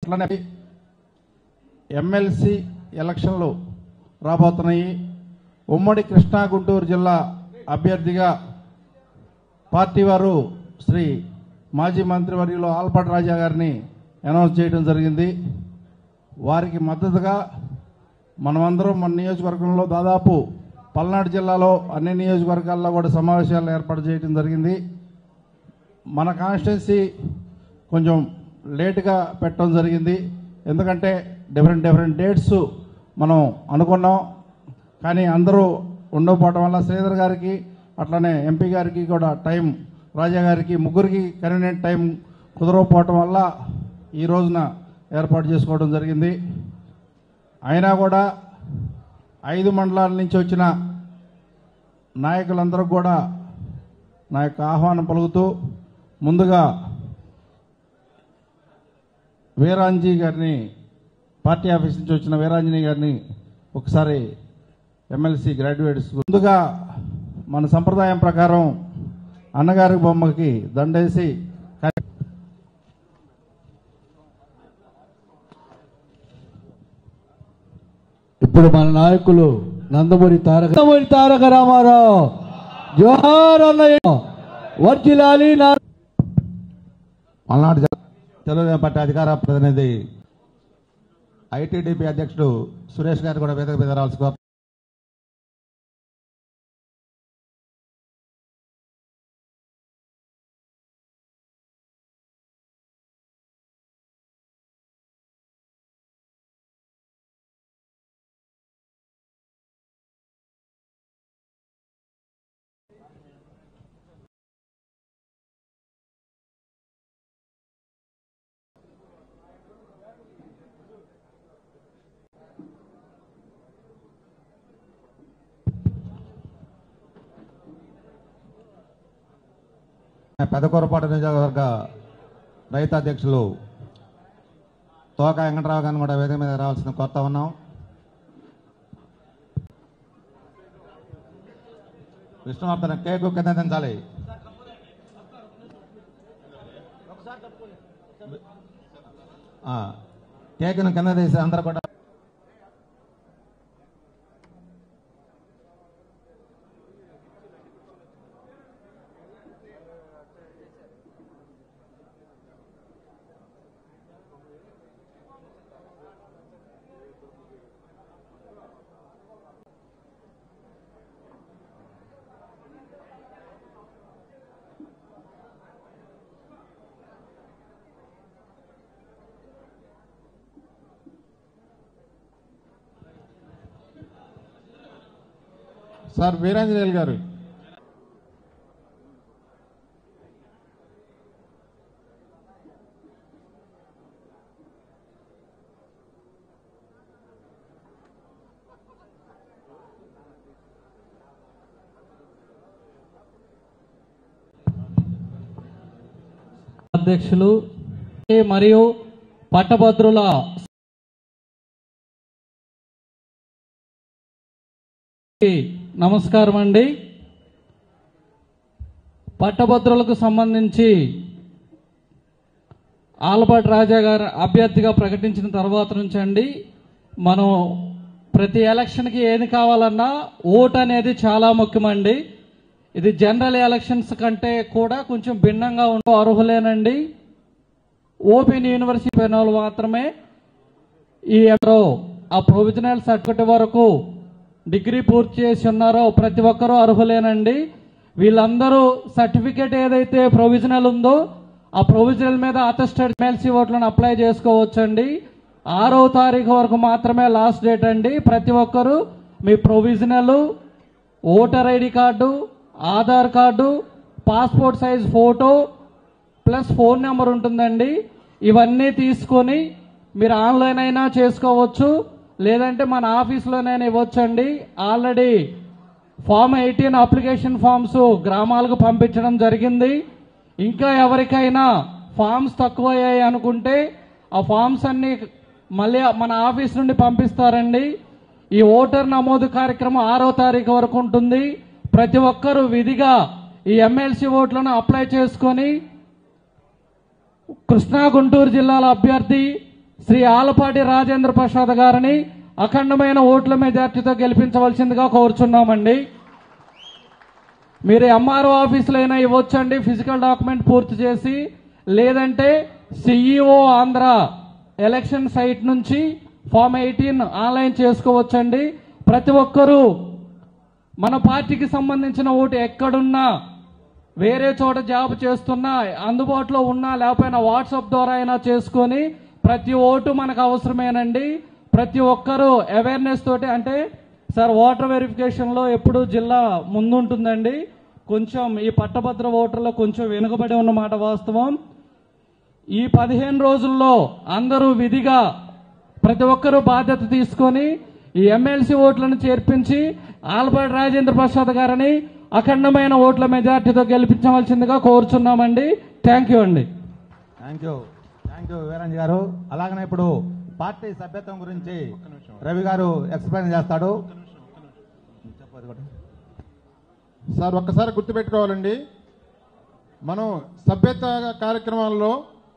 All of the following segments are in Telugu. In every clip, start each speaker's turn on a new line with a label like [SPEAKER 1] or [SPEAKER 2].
[SPEAKER 1] అట్లనే ఎమ్మెల్సీ ఎలక్షన్లు రాబోతున్నాయి ఉమ్మడి కృష్ణా గుంటూరు జిల్లా అభ్యర్థిగా పార్టీ వారు శ్రీ మాజీ మంత్రివర్యులు ఆల్పాటి రాజా గారిని అనౌన్స్ చేయడం జరిగింది వారికి మద్దతుగా మనమందరం మన నియోజకవర్గంలో దాదాపు పల్నాడు జిల్లాలో అన్ని నియోజకవర్గాల్లో కూడా సమావేశాలు ఏర్పాటు చేయడం జరిగింది మన కాన్స్టిట్యున్సీ కొంచెం లేటుగా పెట్టడం జరిగింది ఎందుకంటే డిఫరెంట్ డిఫరెంట్ డేట్స్ మనం అనుకున్నాం కానీ అందరూ ఉండకపోవడం వల్ల శ్రీధర్ గారికి అట్లనే ఎంపీ గారికి కూడా టైం రాజా గారికి ముగ్గురికి కన్వీనియంట్ టైం కుదరకపోవటం వల్ల ఈ రోజున ఏర్పాటు చేసుకోవడం జరిగింది అయినా కూడా ఐదు మండలాల నుంచి వచ్చిన నాయకులందరూ కూడా నా యొక్క ఆహ్వానం పలుకుతూ ముందుగా వీరాంజీ గారిని పార్టీ ఆఫీస్ నుంచి వచ్చిన వీరాంజనీ గారిని ఒకసారి ఎమ్మెల్సీ గ్రాడ్యుయేట్స్ ముందుగా మన సంప్రదాయం ప్రకారం అన్నగారి బొమ్మకి దండేసి
[SPEAKER 2] ఇప్పుడు మన నాయకులు నందమూరి తారక నందమూరి తారక రామారావు జోహార్ అన్నయ్య వర్జిలాలి నా
[SPEAKER 3] పల్నాడు జిల్లా తెలుగుదేశం పార్టీ అధికార ప్రతినిధి ఐటీడీపీ అధ్యక్షుడు సురేష్ గారు కూడా వేదిక మీద రావాల్సి కోరు- పెదకూరపాటు నియోజకవర్గ రైతు అధ్యక్షులు తోక వెంకటరావు గారిని కూడా వేదిక మీద రావాల్సిన కోరుతా ఉన్నాం విష్ణువర్ధన్ కేకు కింద దించాలి ఆ, కేకును కింద తీసి అందరూ కూడా
[SPEAKER 1] సార్ వీరాంజనేయులు గారు
[SPEAKER 4] అధ్యక్షులు మరియు పట్టభద్రుల నమస్కారం అండి పట్టభద్రులకు సంబంధించి ఆలపాటి రాజా గారు అభ్యర్థిగా ప్రకటించిన తర్వాత నుంచి అండి మనం ప్రతి ఎలక్షన్కి ఏది కావాలన్నా ఓట్ అనేది చాలా ముఖ్యమండి ఇది జనరల్ ఎలక్షన్స్ కంటే కూడా కొంచెం భిన్నంగా ఉండే అర్హులేనండి ఓపెన్ యూనివర్సిటీ పోయిన వాళ్ళు మాత్రమే ఈ ఎవరో ఆ ప్రొవిజనల్ సర్టిఫికేట్ వరకు డిగ్రీ పూర్తి చేసి ఉన్నారో ప్రతి ఒక్కరూ అర్హులేనండి వీళ్ళందరూ సర్టిఫికేట్ ఏదైతే ప్రొవిజనల్ ఉందో ఆ ప్రొవిజనల్ మీద అటెస్టెడ్ ఎమ్మెల్సీ ఓట్లను అప్లై చేసుకోవచ్చండి ఆరో తారీఖు వరకు మాత్రమే లాస్ట్ డేట్ అండి ప్రతి ఒక్కరూ మీ provisional voter ID card Aadhaar card passport size photo plus phone number ఉంటుందండి ఇవన్నీ తీసుకొని మీరు ఆన్లైన్ అయినా చేసుకోవచ్చు లేదంటే మన ఆఫీస్లోనైనా ఇవ్వచ్చండి already form eighteen application forms గ్రామాలకు పంపించడం జరిగింది ఇంకా ఎవరికైనా ఫామ్స్ తక్కువయ్యాయి అనుకుంటే ఆ ఫామ్స్ అన్ని మళ్ళీ మన ఆఫీస్ నుండి పంపిస్తారండి ఈ ఓటర్ నమోదు కార్యక్రమం ఆరో తారీఖు వరకు ఉంటుంది ప్రతి ఒక్కరూ విధిగా ఈ ఎమ్మెల్సీ ఓట్లను అప్లై చేసుకొని కృష్ణా గుంటూరు జిల్లాల అభ్యర్థి శ్రీ ఆలపాటి రాజేంద్ర ప్రసాద్ గారిని అఖండమైన ఓట్ల మెజార్టీతో గెలిపించవలసిందిగా కోరుచున్నామండి మీరు ఎంఆర్ఓ ఆఫీసులో అయినా ఇవ్వచ్చండి ఫిజికల్ డాక్యుమెంట్ పూర్తి చేసి లేదంటే సిఇఓ ఆంధ్ర ఎలక్షన్ సైట్ నుంచి ఫామ్ ఎయిటీన్ ఆన్లైన్ చేసుకోవచ్చండి ప్రతి ఒక్కరూ మన పార్టీకి సంబంధించిన ఓటు ఎక్కడున్నా వేరే చోట జాబ్ చేస్తున్నా అందుబాటులో ఉన్నా లేకపోయినా వాట్సాప్ ద్వారా అయినా చేసుకొని ప్రతి ఓటు మనకు అవసరమేనండి ప్రతి ఒక్కరూ అవేర్నెస్ తోటి అంటే సార్ ఓటర్ వెరిఫికేషన్లో ఎప్పుడు జిల్లా ముందుంటుందండి కొంచెం ఈ పట్టభద్ర ఓటర్లో కొంచెం వెనుకబడి ఉన్నమాట వాస్తవం ఈ పదిహేను రోజుల్లో అందరూ విధిగా ప్రతి ఒక్కరూ బాధ్యత తీసుకొని ఈ ఎమ్మెల్సీ ఓట్లను చేర్పించి ఆల్బర్ట్ రాజేంద్ర ప్రసాద్ గారిని అఖండమైన ఓట్ల మెజార్టీతో గెలిపించవలసిందిగా కోరుచున్నామండి థ్యాంక్ యూ అండి
[SPEAKER 3] థ్యాంక్ యూ థ్యాంక్ యూ వీరంజ్ గారు అలాగనే ఇప్పుడు పార్టీ సభ్యత్వం గురించి రవి గారు ఎక్స్ప్లెయిన్ చేస్తాడు చెప్పదు కూడా.
[SPEAKER 5] సార్ ఒక్కసారి గుర్తుపెట్టుకోవాలండి మనం సభ్యత కార్యక్రమాల్లో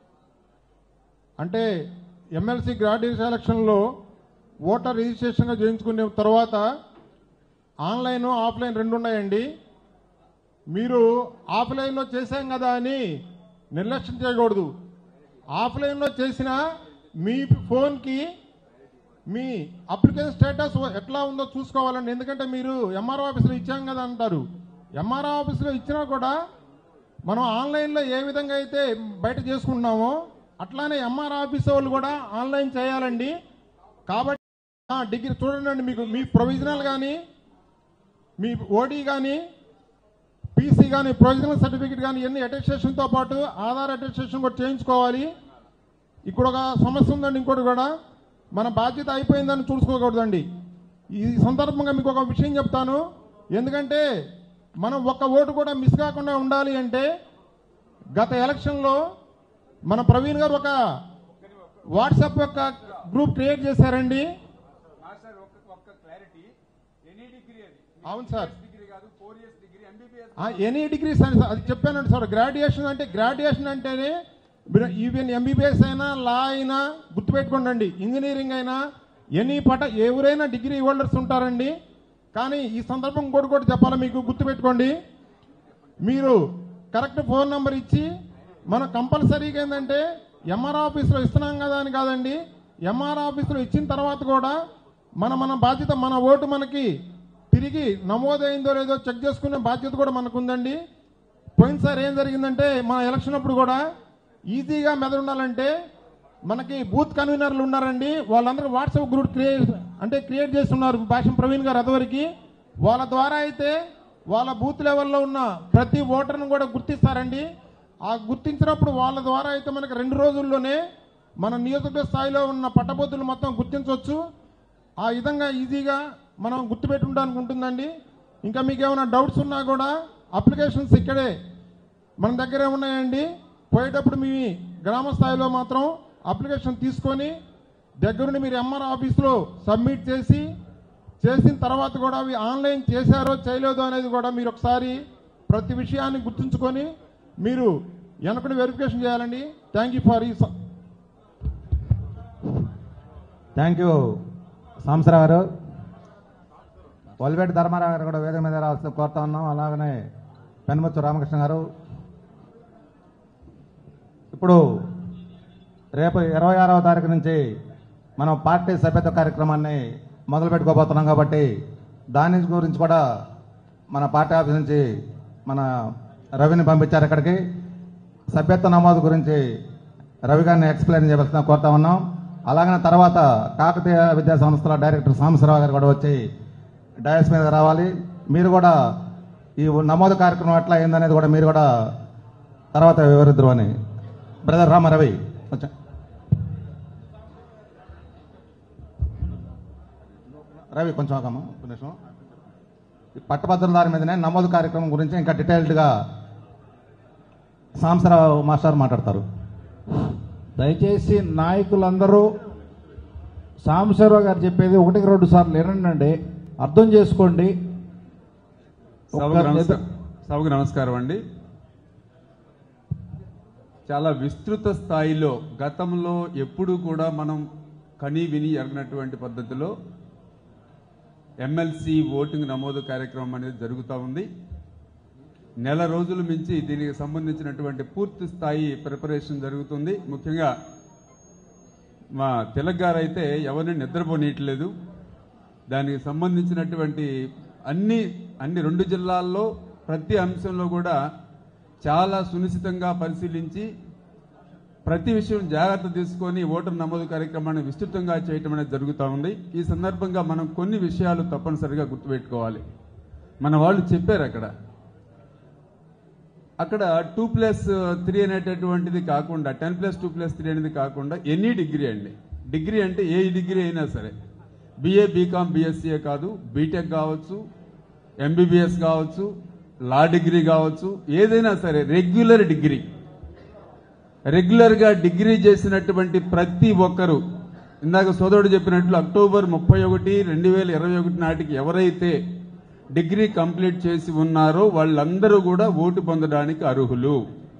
[SPEAKER 5] అంటే ఎమ్మెల్సీ గ్రాడ్యుయేషన్ ఎలక్షన్లో ఓటర్ రిజిస్ట్రేషన్గా చేయించుకునే తర్వాత ఆన్లైన్ ఆఫ్లైన్ రెండు ఉన్నాయండి మీరు ఆఫ్లైన్లో చేశాం కదా అని నిర్లక్ష్యం చేయకూడదు ఆఫ్లైన్లో చేసిన మీ ఫోన్కి మీ అప్లికేషన్ స్టేటస్ ఎట్లా ఉందో చూసుకోవాలండి ఎందుకంటే మీరు ఎంఆర్ఓ ఆఫీసులో ఇచ్చాం కదా అంటారు ఎంఆర్ఓ ఆఫీసులో ఇచ్చినా కూడా మనం ఆన్లైన్లో ఏ విధంగా అయితే బయట చేసుకుంటున్నామో అట్లానే ఎంఆర్ ఆఫీస్ వాళ్ళు కూడా ఆన్లైన్ చేయాలండి కాబట్టి ఆ, డిగ్రీ చూడండి మీకు మీ ప్రొవిజనల్ కానీ మీ ఓడి కానీ పీసీ కానీ ప్రొవిజనల్ సర్టిఫికేట్ కానీ ఎన్ని అటెస్టేషన్తో పాటు ఆధార్ అటెస్టేషన్ కూడా చేయించుకోవాలి ఇక్కడ ఒక సమస్య ఉందండి ఇంకోటి కూడా మన బాధ్యత అయిపోయిందని చూసుకోకూడదండి ఈ సందర్భంగా మీకు ఒక విషయం చెప్తాను ఎందుకంటే మనం ఒక్క ఓటు కూడా మిస్ కాకుండా ఉండాలి అంటే గత ఎలక్షన్లో మన ప్రవీణ్ గారు ఒక వాట్సాప్ యొక్క గ్రూప్ క్రియేట్ చేశారండి అవును సార్ ఎనీ డిగ్రీస్ అని సార్ అది చెప్పానండి సార్ గ్రాడ్యుయేషన్ అంటే గ్రాడ్యుయేషన్ అంటేనే మీరు ఈవెన్ ఎంబీబీఎస్ అయినా లా అయినా గుర్తుపెట్టుకోండి ఇంజనీరింగ్ అయినా ఎనీ పట ఎవరైనా డిగ్రీ హోల్డర్స్ ఉంటారండి కానీ ఈ సందర్భం కూడా కూడా చెప్పాలి మీకు గుర్తుపెట్టుకోండి మీరు కరెక్ట్ ఫోన్ నెంబర్ ఇచ్చి మనం కంపల్సరీగా ఏంటంటే ఎంఆర్ ఆఫీస్లో ఇస్తున్నాం కదా అని కాదండి ఎంఆర్ ఆఫీస్లో ఇచ్చిన తర్వాత కూడా మన మన బాధ్యత మన ఓటు మనకి తిరిగి నమోదైందో లేదో చెక్ చేసుకునే బాధ్యత కూడా మనకు ఉందండి పోయినసారి ఏం జరిగిందంటే మన ఎలక్షన్ అప్పుడు కూడా ఈజీగా మెదడుండాలంటే మనకి బూత్ కన్వీనర్లు ఉన్నారండి వాళ్ళందరూ వాట్సాప్ గ్రూప్ క్రియేట్ అంటే క్రియేట్ చేస్తున్నారు భాషం ప్రవీణ్ గారు అదివరకు వాళ్ళ ద్వారా అయితే వాళ్ళ బూత్ లెవెల్లో ఉన్న ప్రతి ఓటర్ను కూడా గుర్తిస్తారండి ఆ గుర్తించినప్పుడు వాళ్ళ ద్వారా అయితే మనకి రెండు రోజుల్లోనే మన నియోజకవర్గ స్థాయిలో ఉన్న పట్టభద్రులు మొత్తం గుర్తించవచ్చు ఆ విధంగా ఈజీగా మనం గుర్తుపెట్టుకోవడానికి ఉంటుందండి ఇంకా మీకు ఏమైనా డౌట్స్ ఉన్నా కూడా అప్లికేషన్స్ ఇక్కడే మన దగ్గరే ఉన్నాయండి పోయేటప్పుడు మీ గ్రామ స్థాయిలో మాత్రం అప్లికేషన్ తీసుకొని దగ్గరుండి మీరు ఎంఆర్ ఆఫీస్లో సబ్మిట్ చేసి చేసిన తర్వాత కూడా అవి ఆన్లైన్ చేశారో చేయలేదో అనేది కూడా మీరు ఒకసారి ప్రతి విషయాన్ని గుర్తుంచుకొని మీరు వెనకటి వెరిఫికేషన్ చేయాలండి థ్యాంక్ యూ ఫర్ ఈ స-
[SPEAKER 3] థ్యాంక్ యూ సాంసరావు గారు వల్వేటి ధర్మారావు గారు కూడా వేదిక మీద రావాల్సిన కోరుతా ఉన్నాం అలాగనే పెనుమచ్చు రామకృష్ణ గారు ఇప్పుడు రేపు ఇరవై ఆరవ తారీఖు నుంచి మనం పార్టీ సభ్యత కార్యక్రమాన్ని మొదలు పెట్టుకోబోతున్నాం కాబట్టి దాని గురించి కూడా మన పార్టీ ఆఫీస్ నుంచి మన రవిని పంపించారు ఇక్కడికి సభ్యత్వ నమోదు గురించి రవి గారిని ఎక్స్ప్లెయిన్ చేయవలసిన కోరుతా ఉన్నాం అలాగనే తర్వాత కాకతీయ విద్యా సంస్థల డైరెక్టర్ సాంబశివరావు గారు కూడా వచ్చి డయస్ మీద రావాలి మీరు కూడా ఈ నమోదు కార్యక్రమం ఎట్లా అయిందనేది కూడా మీరు కూడా తర్వాత వివరిద్దరు అని బ్రదర్ రామారవి వచ్చా రవి కొంచెం ఆగమ్మా ఒక నిమిషం ఈ పట్టభద్రుల దారి మీదనే నమోదు కార్యక్రమం గురించి ఇంకా డీటెయిల్డ్గా సాంసరావు మాస్టర్ మాట్లాడతారు
[SPEAKER 1] దయచేసి నాయకులందరూ సాంబశివరావు గారు చెప్పేది ఒకటికి రెండు సార్లు వినండి అర్థం చేసుకోండి
[SPEAKER 6] సభకు
[SPEAKER 1] ఒక్క
[SPEAKER 6] నమస్కారం
[SPEAKER 1] నిద-
[SPEAKER 6] సభకు నమస్కారం అండి చాలా విస్తృత స్థాయిలో గతంలో ఎప్పుడూ కూడా మనం కని విని ఎరగినటువంటి పద్ధతిలో ఎమ్మెల్సీ ఓటింగ్ నమోదు కార్యక్రమం అనేది జరుగుతూ ఉంది నెల రోజుల మించి దీనికి సంబంధించినటువంటి పూర్తి స్థాయి ప్రిపరేషన్ జరుగుతుంది ముఖ్యంగా మా తిలక్ గారు అయితే ఎవరిని నిద్రపోనీయట్లేదు దానికి సంబంధించినటువంటి అన్ని అన్ని రెండు జిల్లాల్లో ప్రతి అంశంలో కూడా చాలా సునిశ్చితంగా పరిశీలించి ప్రతి విషయం జాగ్రత్త తీసుకొని ఓటర్ నమోదు కార్యక్రమాన్ని విస్తృతంగా చేయటం అనేది జరుగుతూ ఉంది ఈ సందర్భంగా మనం కొన్ని విషయాలు తప్పనిసరిగా గుర్తుపెట్టుకోవాలి మన వాళ్ళు చెప్పారు అక్కడ అక్కడ టూ ప్లస్ త్రీ అనేటటువంటిది కాకుండా ten plus two plus three అనేది కాకుండా ఎనీ డిగ్రీ అండి డిగ్రీ అంటే ఏ డిగ్రీ అయినా సరే బిఏ బీకామ్ బిఎస్సీఏ కాదు బీటెక్ కావచ్చు ఎంబీబీఎస్ కావచ్చు లా డిగ్రీ కావచ్చు ఏదైనా సరే రెగ్యులర్ డిగ్రీ రెగ్యులర్గా డిగ్రీ చేసినటువంటి ప్రతి ఒక్కరూ ఇందాక సోదరుడు చెప్పినట్లు అక్టోబర్ ముప్పై ఒకటి రెండు వేల ఇరవై ఒకటి నాటికి ఎవరైతే డిగ్రీ కంప్లీట్ చేసి ఉన్నారో వాళ్ళందరూ కూడా ఓటు పొందడానికి అర్హులు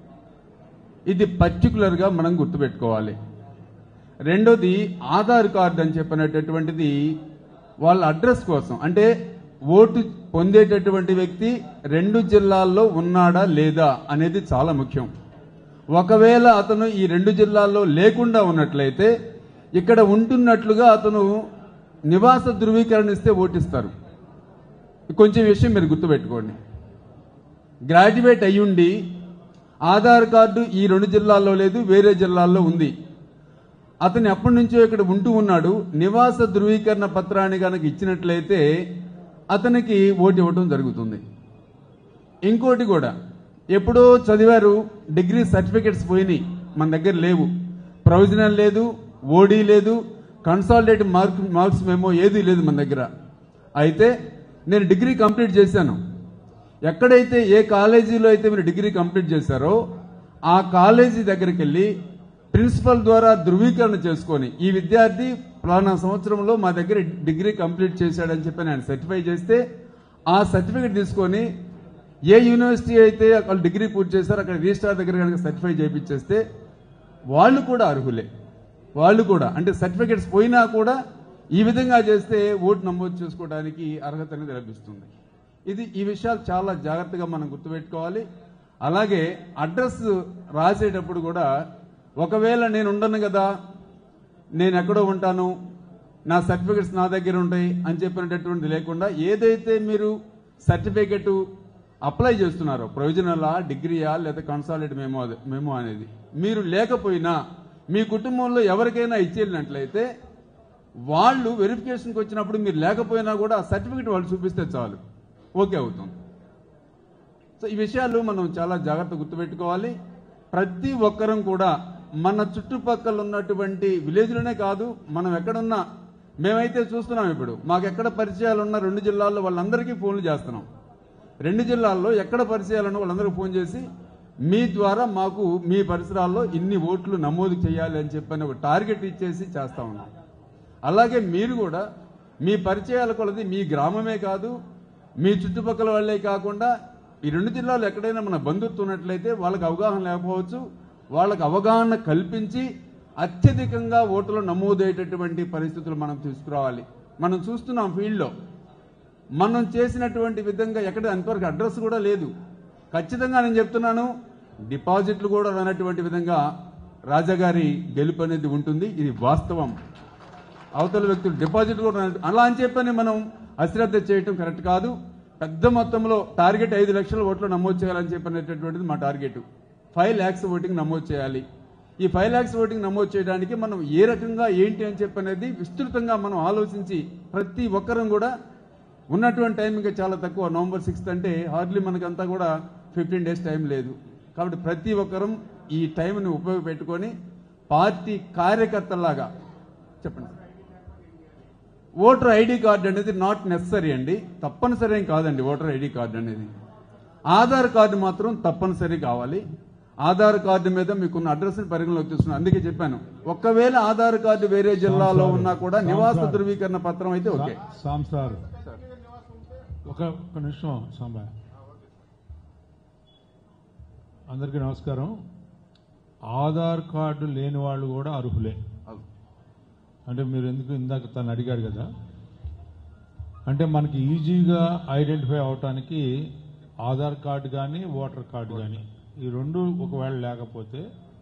[SPEAKER 6] ఇది పర్టికులర్గా మనం గుర్తుపెట్టుకోవాలి రెండోది ఆధార్ కార్డు అని చెప్పినటువంటిది వాళ్ళ అడ్రస్ కోసం అంటే ఓటు పొందేటటువంటి వ్యక్తి రెండు జిల్లాల్లో ఉన్నాడా లేదా అనేది చాలా ముఖ్యం ఒకవేళ అతను ఈ రెండు జిల్లాల్లో లేకుండా ఉన్నట్లయితే ఇక్కడ ఉంటున్నట్లుగా అతను నివాస ధృవీకరణ ఇస్తే ఓటిస్తారు కొంచెం విషయం మీరు గుర్తుపెట్టుకోండి గ్రాడ్యుయేట్ అయ్యుండి ఆధార్ కార్డు ఈ రెండు జిల్లాల్లో లేదు వేరే జిల్లాల్లో ఉంది అతను ఎప్పటి నుంచో ఇక్కడ ఉంటూ ఉన్నాడు నివాస ధృవీకరణ పత్రాన్ని కనుక ఇచ్చినట్లయితే అతనికి ఓటు ఇవ్వడం జరుగుతుంది ఇంకోటి కూడా ఎప్పుడో చదివారు డిగ్రీ సర్టిఫికెట్స్ పోయినాయి మన దగ్గర లేవు ప్రొవిజనల్ లేదు ఓడీ లేదు కన్సాలిడేట్ మార్క్ మార్క్స్ మేమో ఏదీ లేదు మన దగ్గర అయితే నేను డిగ్రీ కంప్లీట్ చేశాను ఎక్కడైతే ఏ కాలేజీలో అయితే మీరు డిగ్రీ కంప్లీట్ చేశారో ఆ కాలేజీ దగ్గరికి వెళ్ళి ప్రిన్సిపల్ ద్వారా ధృవీకరణ చేసుకొని ఈ విద్యార్థి పలానా సంవత్సరంలో మా దగ్గర డిగ్రీ కంప్లీట్ చేశాడని చెప్పి నేను సర్టిఫై చేస్తే ఆ సర్టిఫికేట్ తీసుకొని ఏ యూనివర్సిటీ అయితే వాళ్ళు డిగ్రీ పూర్తి చేశారో అక్కడ రిజిస్ట్రార్ దగ్గర కనుక సర్టిఫై చేయించేస్తే వాళ్ళు కూడా అర్హులే వాళ్ళు కూడా అంటే సర్టిఫికేట్స్ పోయినా కూడా ఈ విధంగా చేస్తే ఓటు నమోదు చేసుకోవడానికి అర్హత అనేది లభిస్తుంది ఇది ఈ విషయాలు చాలా జాగ్రత్తగా మనం గుర్తుపెట్టుకోవాలి అలాగే అడ్రస్ రాసేటప్పుడు కూడా ఒకవేళ నేను ఉండను కదా నేను ఎక్కడో ఉంటాను నా సర్టిఫికెట్స్ నా దగ్గర ఉంటాయి అని చెప్పినటువంటిది లేకుండా ఏదైతే మీరు సర్టిఫికెట్ అప్లై చేస్తున్నారో ప్రొవిజనలా డిగ్రీయా లేదా కన్సాలిడేట్ మేమో అది- మేమో అనేది మీరు లేకపోయినా మీ కుటుంబంలో ఎవరికైనా ఇచ్చేళ్ళినట్లయితే వాళ్ళు వెరిఫికేషన్కి వచ్చినప్పుడు మీరు లేకపోయినా కూడా ఆ సర్టిఫికెట్ వాళ్ళు చూపిస్తే చాలు ఓకే అవుతుంది సో ఈ విషయాలు మనం చాలా జాగ్రత్త గుర్తుపెట్టుకోవాలి ప్రతి ఒక్కరం కూడా మన చుట్టుపక్కల ఉన్నటువంటి విలేజ్లోనే కాదు మనం ఎక్కడున్నా మేమైతే చూస్తున్నాం ఇప్పుడు మాకు ఎక్కడ పరిచయాలు ఉన్న రెండు జిల్లాల్లో వాళ్ళందరికీ ఫోన్లు చేస్తున్నాం రెండు జిల్లాల్లో ఎక్కడ పరిచయాలు ఉన్న వాళ్ళందరికీ ఫోన్ చేసి మీ ద్వారా మాకు మీ పరిసరాల్లో ఇన్ని ఓట్లు నమోదు చేయాలి అని చెప్పని ఒక టార్గెట్ ఇచ్చేసి చేస్తా ఉన్నాం అలాగే మీరు కూడా మీ పరిచయాల కొలది మీ గ్రామమే కాదు మీ చుట్టుపక్కల వాళ్ళే కాకుండా ఈ రెండు జిల్లాలు ఎక్కడైనా మన బంధుత్వం ఉన్నట్లయితే వాళ్ళకి అవగాహన లేకపోవచ్చు వాళ్ళకి అవగాహన కల్పించి అత్యధికంగా ఓట్లు నమోదయ్యేటటువంటి పరిస్థితులు మనం తీసుకురావాలి మనం చూస్తున్నాం ఫీల్డ్లో మనం చేసినటువంటి విధంగా ఎక్కడ అంతవరకు అడ్రస్ కూడా లేదు ఖచ్చితంగా నేను చెప్తున్నాను డిపాజిట్లు కూడా రానటువంటి విధంగా రాజాగారి గెలుపు అనేది ఉంటుంది ఇది వాస్తవం అవతల వ్యక్తులు డిపాజిట్ కూడా రానట్టు- అలా అని చెప్పని మనం అశ్రద్ధ చేయటం కరెక్ట్ కాదు పెద్ద మొత్తంలో టార్గెట్ ఐదు లక్షల ఓట్లు నమోదు చేయాలని చెప్పినటువంటిది మా టార్గెట్ ఫైవ్ ల్యాక్స్ ఓటింగ్ నమోదు చేయాలి ఈ ఫైవ్ ల్యాక్స్ ఓటింగ్ నమోదు చేయడానికి మనం ఏ రకంగా ఏంటి అని చెప్పనేది విస్తృతంగా మనం ఆలోచించి ప్రతి ఒక్కరం కూడా ఉన్నటువంటి టైం ఇంకా చాలా తక్కువ నవంబర్ సిక్స్త్ అంటే హార్డ్లీ మనకంతా కూడా ఫిఫ్టీన్ డేస్ టైం లేదు కాబట్టి ప్రతి ఒక్కరం ఈ టైంని ఉపయోగపెట్టుకొని పార్టీ కార్యకర్తలాగా చెప్పండి ఓటర్ ఐడి కార్డు అనేది నాట్ నెసరీ అండి తప్పనిసరి ఏం కాదండి ఓటర్ ఐడి కార్డు అనేది ఆధార్ కార్డు మాత్రం తప్పనిసరి కావాలి ఆధార్ కార్డు మీద మీకున్న అడ్రస్ని పరిగణలోకి తీసుకున్నాను అందుకే చెప్పాను ఒకవేళ ఆధార్ కార్డు వేరే జిల్లాలో ఉన్నా కూడా నివాస ధృవీకరణ పత్రం అయితే ఓకే
[SPEAKER 7] సామ్ సార్ ఒక ఒక నిమిషం సాంబా అందరికీ నమస్కారం ఆధార్ కార్డు లేని వాళ్ళు కూడా అర్హులే
[SPEAKER 6] అవును.
[SPEAKER 7] అంటే మీరు ఎందుకు ఇందాక తను అడిగారు కదా అంటే మనకి ఈజీగా ఐడెంటిఫై అవటానికి ఆధార్ కార్డు కానీ ఓటర్ కార్డు కానీ ఈ రెండు ఒకవేళ లేకపోతే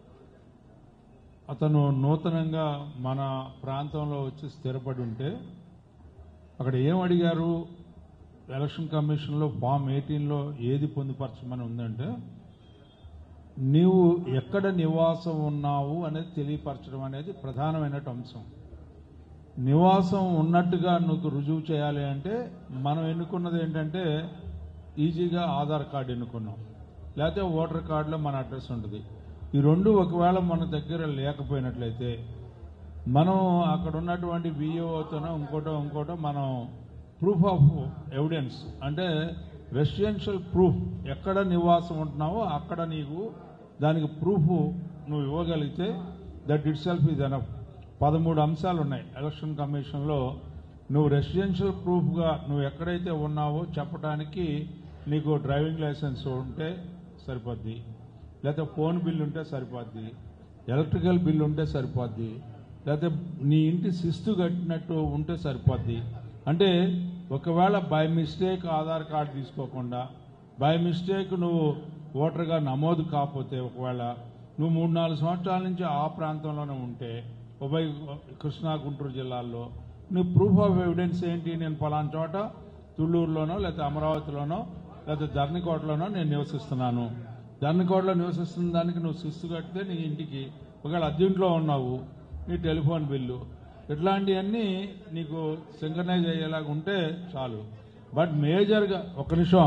[SPEAKER 7] అతను నూతనంగా మన ప్రాంతంలో వచ్చి స్థిరపడి ఉంటే అక్కడ ఏం అడిగారు ఎలక్షన్ కమిషన్లో ఫామ్ ఎయిటీన్లో ఏది పొందుపరచమని ఉందంటే నీవు ఎక్కడ నివాసం ఉన్నావు అనేది తెలియపరచడం అనేది ప్రధానమైన అంశం నివాసం ఉన్నట్టుగా నువ్వు రుజువు చేయాలి అంటే మనం ఎన్నుకున్నది ఏంటంటే ఈజీగా ఆధార్ కార్డు ఎన్నుకున్నాం లేకపోతే ఓటర్ కార్డులో మన అడ్రస్ ఉంటుంది ఈ రెండు ఒకవేళ మన దగ్గర లేకపోయినట్లయితే మనం అక్కడ ఉన్నటువంటి విఏఓతోనో ఇంకోటో ఇంకోటో మనం ప్రూఫ్ ఆఫ్ ఎవిడెన్స్ అంటే రెసిడెన్షియల్ ప్రూఫ్ ఎక్కడ నివాసం ఉంటున్నావో అక్కడ నీకు దానికి ప్రూఫ్ నువ్వు ఇవ్వగలిగితే దట్ ఇట్ సెల్ఫ్ ఇది ఎనఫ్ పదమూడు అంశాలు ఉన్నాయి ఎలక్షన్ కమిషన్లో నువ్వు రెసిడెన్షియల్ ప్రూఫ్గా నువ్వు ఎక్కడైతే ఉన్నావో చెప్పడానికి నీకు డ్రైవింగ్ లైసెన్స్ ఉంటే సరిపోద్ది లేకపోతే ఫోన్ బిల్ ఉంటే సరిపోద్ది ఎలక్ట్రికల్ బిల్ ఉంటే సరిపోద్ది లేకపోతే నీ ఇంటి శిస్తు కట్టినట్టు ఉంటే సరిపోద్ది అంటే ఒకవేళ బై మిస్టేక్ ఆధార్ కార్డు తీసుకోకుండా బై మిస్టేక్ నువ్వు ఓటర్గా నమోదు కాకపోతే ఒకవేళ నువ్వు మూడు నాలుగు సంవత్సరాల నుంచి ఆ ప్రాంతంలోనే ఉంటే ఉభయ కృష్ణా గుంటూరు జిల్లాల్లో నీ ప్రూఫ్ ఆఫ్ ఎవిడెన్స్ ఏంటి నేను పలానా చోట తుళ్ళూరులోనో లేకపోతే అమరావతిలోనో లేకపోతే ధర్నికోటలోనో నేను నివసిస్తున్నాను ధర్నికోటలో నివసిస్తున్న దానికి నువ్వు శిస్తు కడితే నీ ఇంటికి ఒకవేళ అద్దెంట్లో ఉన్నావు నీ టెలిఫోన్ బిల్లు ఇట్లాంటివన్నీ నీకు సింక్రనైజ్ అయ్యేలాగా ఉంటే చాలు బట్ మేజర్గా ఒక నిమిషం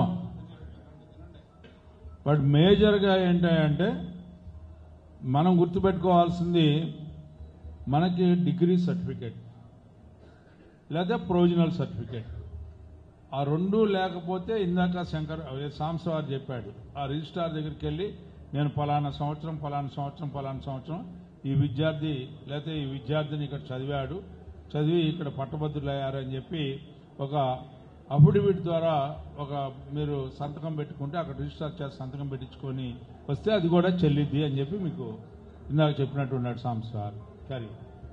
[SPEAKER 7] బట్ మేజర్గా ఏంటంటే మనం గుర్తుపెట్టుకోవాల్సింది మనకి డిగ్రీ సర్టిఫికేట్ లేదా ప్రొవిజనల్ సర్టిఫికేట్ ఆ రెండు లేకపోతే ఇందాక శంకర్ అదే సాంసవారు చెప్పాడు ఆ రిజిస్ట్రార్ దగ్గరికి వెళ్ళి నేను పలానా సంవత్సరం పలానా సంవత్సరం పలానా సంవత్సరం ఈ విద్యార్థి లేకపోతే ఈ విద్యార్థిని ఇక్కడ చదివాడు చదివి ఇక్కడ పట్టభద్రులయ్యారు అని చెప్పి ఒక అఫిడవిట్ ద్వారా ఒక మీరు సంతకం పెట్టుకుంటే అక్కడ రిజిస్టర్ చేసి సంతకం పెట్టించుకొని వస్తే అది కూడా చెల్లిద్ది అని చెప్పి మీకు ఇందాక చెప్పినట్టు ఉన్నాడు సాంసవారు క్యారీ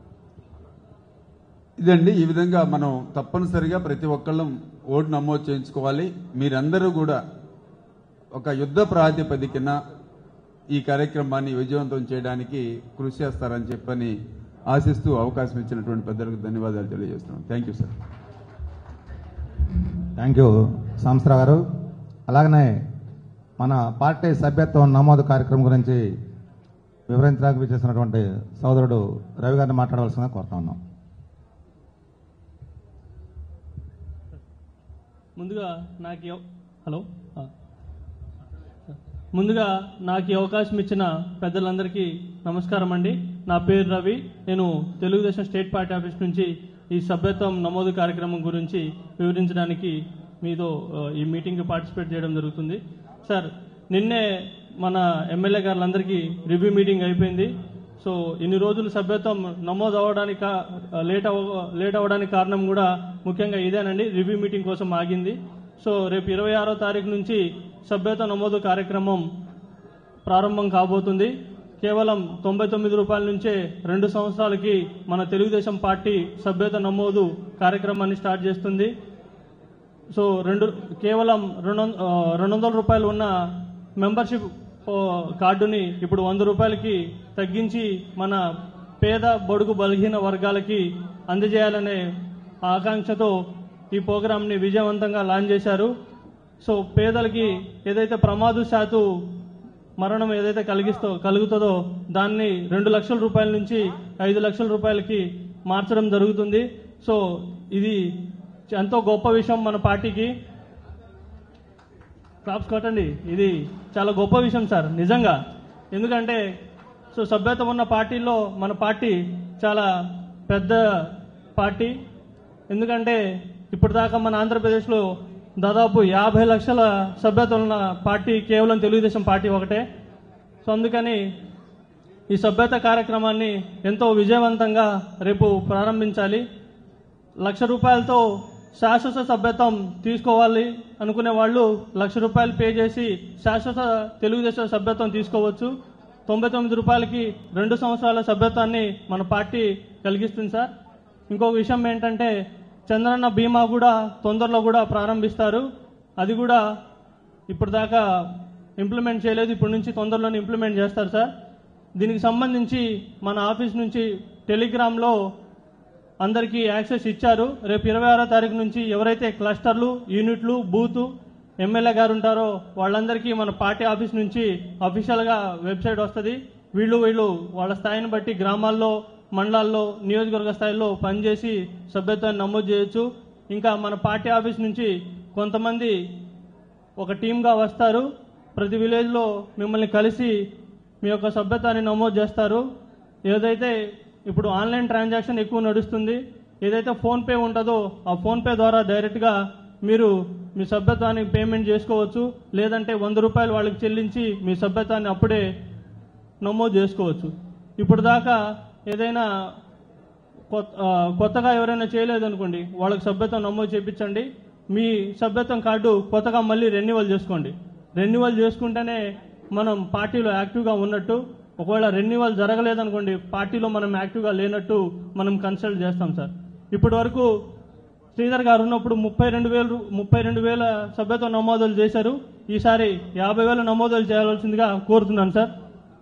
[SPEAKER 6] ఇదండి ఈ విధంగా మనం తప్పనిసరిగా ప్రతి ఒక్కళ్ళం ఓటు నమోదు చేయించుకోవాలి మీరందరూ కూడా ఒక యుద్ధ ప్రాతిపదికన ఈ కార్యక్రమాన్ని విజయవంతం చేయడానికి కృషి చేస్తారని చెప్పని ఆశిస్తూ అవకాశం ఇచ్చినటువంటి పెద్దలకు ధన్యవాదాలు తెలియజేస్తున్నాం thank you sir
[SPEAKER 3] thank you సాంసరావు గారు అలాగనే మన పార్టీ సభ్యత్వం నమోదు కార్యక్రమం గురించి వివరించడానికి చేసినటువంటి సోదరుడు రవి గారిని మాట్లాడవలసిందిగా కోరుతా ఉన్నాం
[SPEAKER 8] ముందుగా నాకు ఈ అవ- హలో ఆ. ముందుగా నాకు ఈ అవకాశం ఇచ్చిన పెద్దలందరికీ నమస్కారం అండి నా పేరు రవి నేను తెలుగుదేశం స్టేట్ పార్టీ ఆఫీస్ నుంచి ఈ సభ్యత్వం నమోదు కార్యక్రమం గురించి వివరించడానికి మీతో ఆ, ఈ మీటింగ్ పార్టిసిపేట్ చేయడం జరుగుతుంది సార్ నిన్నే మన ఎమ్మెల్యే గారులందరికీ రివ్యూ మీటింగ్ అయిపోయింది సో ఇన్ని రోజులు సభ్యత్వం నమోదు అవ్వడానికి కా- లేట్ అవ లేట్ అవ్వడానికి కారణం కూడా ముఖ్యంగా ఇదేనండి రివ్యూ మీటింగ్ కోసం ఆగింది సో రేపు ఇరవై ఆరో తారీఖు నుంచి సభ్యత్వ నమోదు కార్యక్రమం ప్రారంభం కాబోతుంది కేవలం తొంభై తొమ్మిది రూపాయల నుంచే రెండు సంవత్సరాలకి మన తెలుగుదేశం పార్టీ సభ్యత నమోదు కార్యక్రమాన్ని స్టార్ట్ చేస్తుంది సో రెండు కేవలం రెండు వం- ఆ, రెండు వందల రూపాయలు ఉన్న మెంబర్షిప్ ఓ, కార్డుని ఇప్పుడు వంద రూపాయలకి తగ్గించి మన పేద బడుగు బలహీన వర్గాలకి అందజేయాలనే ఆకాంక్షతో ఈ ప్రోగ్రాంని విజయవంతంగా లాంచ్ చేశారు సో పేదలకి ఏదైతే ప్రమాదశాత్తు మరణం ఏదైతే కలిగిస్తో కలుగుతుందో దాన్ని రెండు లక్షల రూపాయల నుంచి ఐదు లక్షల రూపాయలకి మార్చడం జరుగుతుంది సో ఇది ఎంతో గొప్ప విషయం మన పార్టీకి క్లాప్స్ కొట్టండి ఇది చాలా గొప్ప విషయం సార్ నిజంగా ఎందుకంటే సో సభ్యత ఉన్న పార్టీల్లో మన పార్టీ చాలా పెద్ద పార్టీ ఎందుకంటే ఇప్పటిదాకా మన ఆంధ్రప్రదేశ్లో దాదాపు యాభై లక్షల సభ్యత ఉన్న పార్టీ కేవలం తెలుగుదేశం పార్టీ ఒకటే సో అందుకని ఈ సభ్యత కార్యక్రమాన్ని ఎంతో విజయవంతంగా రేపు ప్రారంభించాలి లక్ష రూపాయలతో శాశ్వత సభ్యత్వం తీసుకోవాలి అనుకునే వాళ్ళు లక్ష రూపాయలు పే చేసి శాశ్వత తెలుగుదేశం సభ్యత్వం తీసుకోవచ్చు తొంభై తొమ్మిది రూపాయలకి రెండు సంవత్సరాల సభ్యత్వాన్ని మన పార్టీ కలిగిస్తుంది సార్ ఇంకొక విషయం ఏంటంటే చంద్రన్న బీమా కూడా తొందరలో కూడా ప్రారంభిస్తారు అది కూడా ఇప్పుడు దాకా ఇంప్లిమెంట్ చేయలేదు ఇప్పటి నుంచి తొందరలోనే ఇంప్లిమెంట్ చేస్తారు సార్ దీనికి సంబంధించి మన ఆఫీస్ నుంచి టెలిగ్రామ్లో అందరికీ యాక్సెస్ ఇచ్చారు రేపు ఇరవై ఆరో తారీఖు నుంచి ఎవరైతే క్లస్టర్లు యూనిట్లు బూత్ ఎమ్మెల్యే గారు ఉంటారో వాళ్ళందరికీ మన పార్టీ ఆఫీస్ నుంచి అఫీషియల్గా వెబ్సైట్ వస్తుంది వీళ్ళు వీళ్ళు వాళ్ళ స్థాయిని బట్టి గ్రామాల్లో మండలాల్లో నియోజకవర్గ స్థాయిలో పనిచేసి సభ్యత్వాన్ని నమోదు చేయొచ్చు ఇంకా మన పార్టీ ఆఫీస్ నుంచి కొంతమంది ఒక టీమ్గా వస్తారు ప్రతి విలేజ్లో మిమ్మల్ని కలిసి మీ యొక్క సభ్యత్వాన్ని నమోదు చేస్తారు ఏదైతే ఇప్పుడు ఆన్లైన్ ట్రాన్సాక్షన్ ఎక్కువ నడుస్తుంది ఏదైతే ఫోన్పే ఉంటుందో ఆ ఫోన్పే ద్వారా డైరెక్ట్గా మీరు మీ సభ్యత్వాన్ని పేమెంట్ చేసుకోవచ్చు లేదంటే వంద రూపాయలు వాళ్ళకి చెల్లించి మీ సభ్యత్వాన్ని అప్పుడే నమోదు చేసుకోవచ్చు ఇప్పుడు దాకా ఏదైనా కొత్త- ఆ, కొత్తగా ఎవరైనా చేయలేదు అనుకోండి వాళ్ళకి సభ్యత్వం నమోదు చేయించండి మీ సభ్యత్వం కార్డు కొత్తగా మళ్ళీ రెన్యువల్ చేసుకోండి రెన్యువల్ చేసుకుంటేనే మనం పార్టీలో యాక్టివ్గా ఉన్నట్టు ఒకవేళ రెన్యువల్ జరగలేదనుకోండి పార్టీలో మనం యాక్టివ్గా లేనట్టు మనం కన్సల్ట్ చేస్తాం సార్ ఇప్పటి వరకు శ్రీధర్ గారు ఉన్నప్పుడు ముప్పై రెండు వేలు ముప్పై రెండు వేల సభ్యత్వ నమోదులు చేశారు ఈసారి యాభై వేల నమోదులు చేయాల్సిందిగా కోరుతున్నాను సార్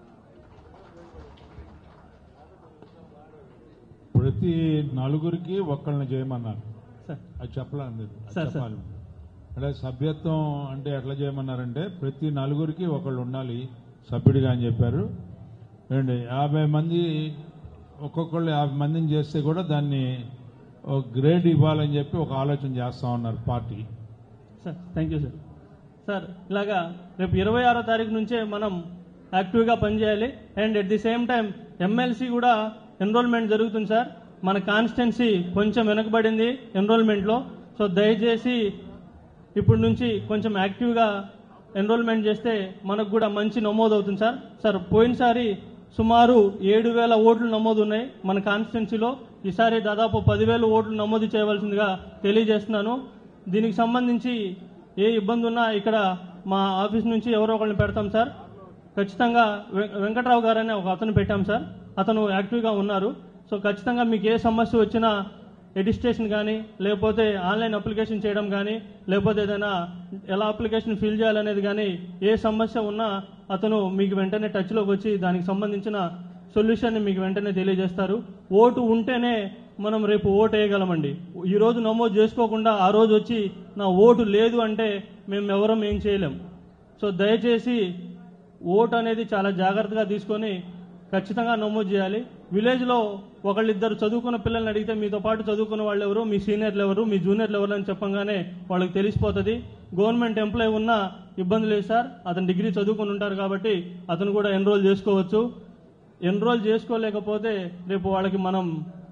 [SPEAKER 7] ప్రతి నలుగురికి ఒక్కళ్ళని చేయమన్నారు
[SPEAKER 8] సార్
[SPEAKER 7] అది చెప్పలేదు మీరు. అది
[SPEAKER 8] సార్, సార్.
[SPEAKER 7] చెప్పాలి అంటే సభ్యత్వం అంటే ఎట్లా చేయమన్నారంటే ప్రతి నలుగురికి ఒకళ్ళు ఉండాలి సభ్యుడిగా అని చెప్పారు ఏంటి యాభై మంది ఒక్కొక్కళ్ళు యాభై మందిని చేస్తే కూడా దాన్ని ఒక గ్రేడ్ ఇవ్వాలని చెప్పి ఒక ఆలోచన చేస్తా ఉన్నారు party
[SPEAKER 8] sir thank you sir sir ఇలాగా రేపు ఇరవై ఆరో తారీఖు నుంచే మనం యాక్టివ్గా పనిచేయాలి and at the same time MLC కూడా ఎన్రోల్మెంట్ జరుగుతుంది సార్ మన కాన్స్టిట్యున్సీ కొంచెం వెనకబడింది ఎన్రోల్మెంట్లో సో దయచేసి ఇప్పటి నుంచి కొంచెం యాక్టివ్గా ఎన్రోల్మెంట్ చేస్తే మనకు కూడా మంచి నమోదు అవుతుంది సార్ సార్ పోయినసారి సుమారు ఏడు వేల ఓట్లు నమోదు ఉన్నాయి మన కాన్స్టిట్యున్సీలో ఈసారి దాదాపు పదివేల ఓట్లు నమోదు చేయవలసిందిగా తెలియజేస్తున్నాను దీనికి సంబంధించి ఏ ఇబ్బంది ఉన్నా ఇక్కడ మా ఆఫీస్ నుంచి ఎవరో ఒకరిని పెడతాం సార్ ఖచ్చితంగా వె- వెంకట్రావు గారు అనే ఒక అతను పెట్టాం సార్ అతను యాక్టివ్గా ఉన్నారు సో ఖచ్చితంగా మీకు ఏ సమస్య వచ్చినా ఎడిస్టేషన్ కానీ లేకపోతే ఆన్లైన్ అప్లికేషన్ చేయడం కానీ లేకపోతే ఏదైనా ఎలా అప్లికేషన్ ఫిల్ చేయాలనేది కానీ ఏ సమస్య ఉన్నా అతను మీకు వెంటనే టచ్లోకి వచ్చి దానికి సంబంధించిన సొల్యూషన్ని మీకు వెంటనే తెలియజేస్తారు ఓటు ఉంటేనే మనం రేపు ఓటు వేయగలమండి ఈ రోజు నమోదు చేసుకోకుండా ఆ రోజు వచ్చి నా ఓటు లేదు అంటే మేము ఎవరం ఏం చేయలేం సో దయచేసి ఓటు అనేది చాలా జాగ్రత్తగా తీసుకొని ఖచ్చితంగా నమోదు చేయాలి విలేజ్లో ఒకళ్ళిద్దరు చదువుకున్న పిల్లల్ని అడిగితే మీతో పాటు చదువుకున్న వాళ్ళు ఎవరు మీ సీనియర్లు ఎవరు మీ జూనియర్లు ఎవరు అని చెప్పంగానే వాళ్ళకి తెలిసిపోతుంది గవర్నమెంట్ ఎంప్లాయ్ ఉన్నా ఇబ్బంది లేదు సార్ అతను డిగ్రీ చదువుకుని ఉంటారు కాబట్టి అతను కూడా ఎన్రోల్ చేసుకోవచ్చు ఎన్రోల్ చేసుకోలేకపోతే రేపు వాళ్ళకి మనం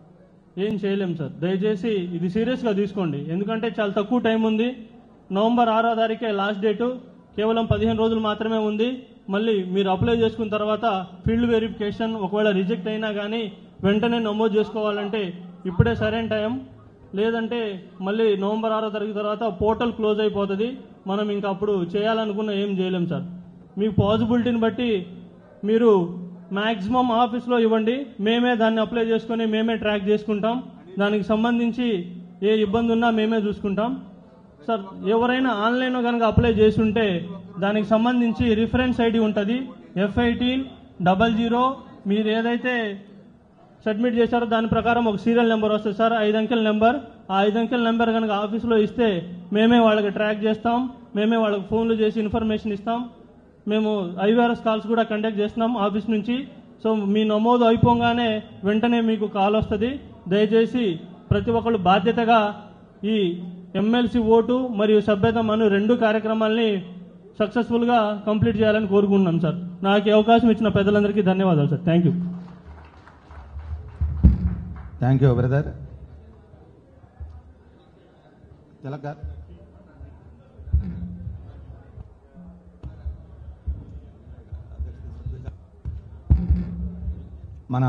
[SPEAKER 8] ఏం చేయలేం సార్ దయచేసి ఇది సీరియస్గా తీసుకోండి ఎందుకంటే చాలా తక్కువ టైం ఉంది నవంబర్ ఆరో తారీఖే లాస్ట్ డేటు కేవలం పదిహేను రోజులు మాత్రమే ఉంది మళ్ళీ మీరు అప్లై చేసుకున్న తర్వాత ఫీల్డ్ వెరిఫికేషన్ ఒకవేళ రిజెక్ట్ అయినా కానీ వెంటనే నమోదు చేసుకోవాలంటే ఇప్పుడే సరైన టైం లేదంటే మళ్ళీ నవంబర్ ఆరో తారీఖు తర్వాత పోర్టల్ క్లోజ్ అయిపోతుంది మనం ఇంకా అప్పుడు చేయాలనుకున్న ఏం చేయలేం సార్ మీ పాసిబిలిటీని బట్టి మీరు మాక్సిమం ఆఫీస్లో ఇవ్వండి మేమే దాన్ని అప్లై చేసుకొని మేమే ట్రాక్ చేసుకుంటాం దానికి సంబంధించి ఏ ఇబ్బంది ఉన్నా మేమే చూసుకుంటాం సార్ ఎవరైనా ఆన్లైన్లో కనుక అప్లై చేసి ఉంటే దానికి సంబంధించి రిఫరెన్స్ ఐడి ఉంటుంది ఎఫ్ ఎయిటీన్ డబల్ జీరో మీరు ఏదైతే సబ్మిట్ చేశారో దాని ప్రకారం ఒక సీరియల్ నెంబర్ వస్తుంది సార్ ఐదు అంకెల నెంబర్ ఆ ఐదు అంకెల నెంబర్ కనుక ఆఫీస్లో ఇస్తే మేమే వాళ్ళకి ట్రాక్ చేస్తాం మేమే వాళ్ళకి ఫోన్లు చేసి ఇన్ఫర్మేషన్ ఇస్తాం మేము ఐవీఆర్ఎస్ కాల్స్ కూడా కండక్ట్ చేస్తున్నాం ఆఫీస్ నుంచి సో మీ నమోదు అయిపోగానే వెంటనే మీకు కాల్ వస్తుంది దయచేసి ప్రతి ఒక్కళ్ళు బాధ్యతగా ఈ ఎమ్మెల్సీ ఓటు మరియు సభ్యతం అను రెండు కార్యక్రమాల్ని సక్సెస్ఫుల్గా కంప్లీట్ చేయాలని కోరుకుంటున్నాం సార్ నాకు ఈ అవకాశం ఇచ్చిన పెద్దలందరికీ ధన్యవాదాలు sir thank you
[SPEAKER 3] thank you brother Tilak గారు మన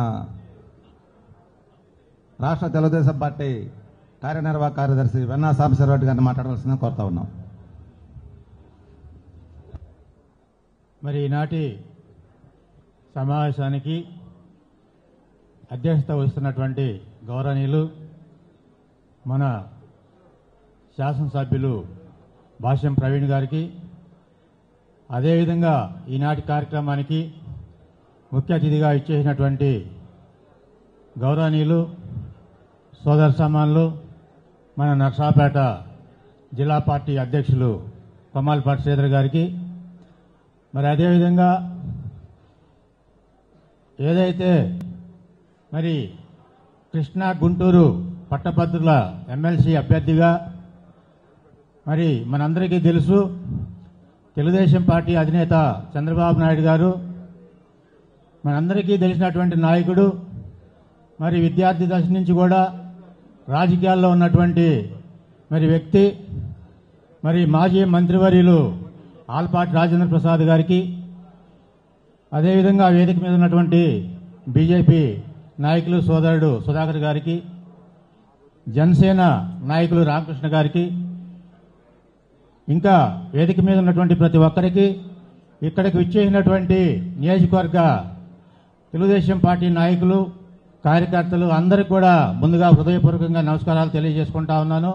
[SPEAKER 3] రాష్ట్ర తెలుగుదేశం పార్టీ కార్యనిర్వాహక కార్యదర్శి వెన్నా సాంబశివరెడ్డి గారిని మాట్లాడవలసిందని కోరుతా ఉన్నాం
[SPEAKER 1] మరి ఈనాటి
[SPEAKER 9] సమావేశానికి అధ్యక్షత వహిస్తున్నటువంటి గౌరవనీయులు మన శాసనసభ్యులు భాష్యం ప్రవీణ్ గారికి అదేవిధంగా ఈనాటి కార్యక్రమానికి ముఖ్య అతిథిగా ఇచ్చేసినటువంటి గౌరవనీయులు సోదర సమానులు మన నర్సాపేట జిల్లా పార్టీ అధ్యక్షులు కొమ్మాలపాటి శ్రీధర్ గారికి మరి అదేవిధంగా ఏదైతే మరి కృష్ణా గుంటూరు పట్టభద్రుల ఎమ్మెల్సీ అభ్యర్థిగా మరి మనందరికీ తెలుసు తెలుగుదేశం పార్టీ అధినేత చంద్రబాబు నాయుడు గారు మనందరికీ తెలిసినటువంటి నాయకుడు మరి విద్యార్థి దశ నుంచి కూడా రాజకీయాల్లో ఉన్నటువంటి మరి వ్యక్తి మరి మాజీ మంత్రివర్యులు ఆల్పాటి రాజేంద్ర ప్రసాద్ గారికి అదేవిధంగా వేదిక మీద ఉన్నటువంటి బీజేపీ నాయకులు సోదరుడు సుధాకర్ గారికి జనసేన నాయకులు రామకృష్ణ గారికి ఇంకా వేదిక మీద ఉన్నటువంటి ప్రతి ఒక్కరికి ఇక్కడికి విచ్చేసినటువంటి నియోజకవర్గ తెలుగుదేశం పార్టీ నాయకులు కార్యకర్తలు అందరికి కూడా ముందుగా హృదయపూర్వకంగా నమస్కారాలు తెలియజేసుకుంటా ఉన్నాను